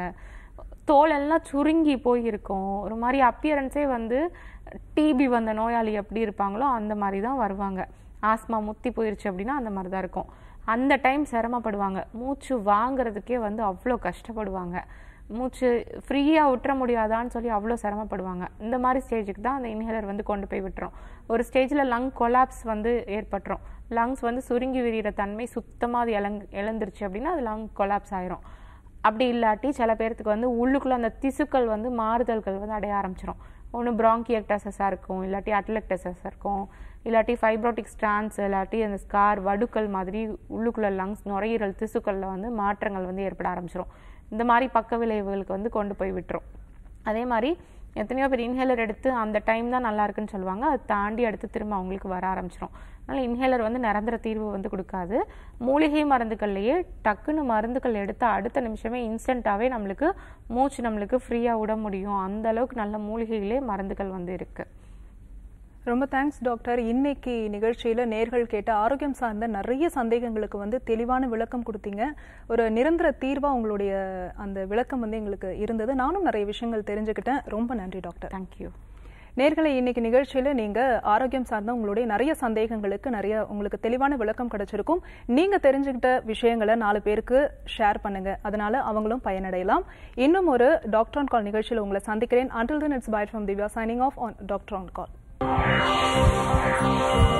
தோல் எல்லாம் சுருங்கி போய் இருக்கும் ஒரு மாதிரி அப்பியரன்ஸே வந்து டிபி வந்த நோயாளி எப்படி இருப்பாங்களோ அந்த மாதிரி தான் வருவாங்க ஆஸ்மா முத்தி போயிருச்சு அப்படின்னா அந்த மாதிரி தான் இருக்கும் அந்த டைம் சிரமப்படுவாங்க மூச்சு வாங்குறதுக்கே வந்து அவ்வளோ கஷ்டப்படுவாங்க மூச்சு ஃப்ரீயாக விட்டுற முடியாதான்னு சொல்லி அவ்வளோ சிரமப்படுவாங்க இந்த மாதிரி ஸ்டேஜுக்கு தான் அந்த இன்ஹேலர் வந்து கொண்டு போய் விட்டுரும் ஒரு ஸ்டேஜில் லங் கொலாப்ஸ் வந்து ஏற்பட்டுரும் லங்ஸ் வந்து சுருங்கி விரிகிற தன்மை சுத்தமாக அது இழங் இழந்துருச்சு அப்படின்னா அது லங் கொலாப்ஸ் ஆயிரும் அப்படி இல்லாட்டி சில பேர்த்துக்கு வந்து உள்ளுக்குள்ள அந்த திசுக்கள் வந்து மாறுதல்கள் வந்து அடைய ஆரம்பிச்சிடும் ஒன்று ப்ராங்கியக்டசஸாக இருக்கும் இல்லாட்டி அட்லெக்டசஸ் இருக்கும் இல்லாட்டி ஃபைப்ரோட்டிக் ஸ்டான்ஸ் இல்லாட்டி அந்த ஸ்கார் வடுக்கள் மாதிரி உள்ளுக்குள்ள லங்ஸ் நுரையீரல் திசுக்களில் வந்து மாற்றங்கள் வந்து ஏற்பட ஆரம்பிச்சிடும் இந்த மாதிரி பக்க விளைவுகளுக்கு வந்து கொண்டு போய் விட்டுரும் அதே மாதிரி எத்தனையோ பேர் இன்ஹேலர் எடுத்து அந்த டைம் தான் நல்லா இருக்குன்னு சொல்லுவாங்க அதை தாண்டி அடுத்து திரும்ப அவங்களுக்கு வர ஆரம்பிச்சிடும் அதனால் இன்ஹேலர் வந்து நிரந்தர தீர்வு வந்து கொடுக்காது மூலிகை மருந்துகள்லையே டக்குன்னு மருந்துகள் எடுத்த அடுத்த நிமிஷமே இன்ஸ்டண்ட்டாகவே நம்மளுக்கு மூச்சு நம்மளுக்கு ஃப்ரீயாக விட முடியும் அந்த அளவுக்கு நல்ல மூலிகைகளே மருந்துகள் வந்து இருக்குது ரொம்ப தேங்க்ஸ் டாக்டர் இன்னைக்கு நிகழ்ச்சியில நேர்கள் கேட்ட ஆரோக்கியம் சார்ந்த நிறைய சந்தேகங்களுக்கு வந்து தெளிவான விளக்கம் கொடுத்தீங்க ஒரு நிரந்தர தீர்வா உங்களுடைய அந்த விளக்கம் வந்து எங்களுக்கு இருந்தது நானும் நிறைய விஷயங்கள் தெரிஞ்சுக்கிட்டேன் ரொம்ப நன்றி டாக்டர் தேங்க்யூ நேர்களை இன்னைக்கு நிகழ்ச்சியில நீங்க ஆரோக்கியம் சார்ந்த உங்களுடைய நிறைய சந்தேகங்களுக்கு நிறைய உங்களுக்கு தெளிவான விளக்கம் கிடைச்சிருக்கும் நீங்க தெரிஞ்சுக்கிட்ட விஷயங்களை நாலு பேருக்கு ஷேர் பண்ணுங்க அதனால அவங்களும் பயனடையலாம் இன்னும் ஒரு டாக்டர் ஆன் கால் நிகழ்ச்சியில் உங்களை சந்திக்கிறேன் until then it's bye from Divya signing off on doctor on call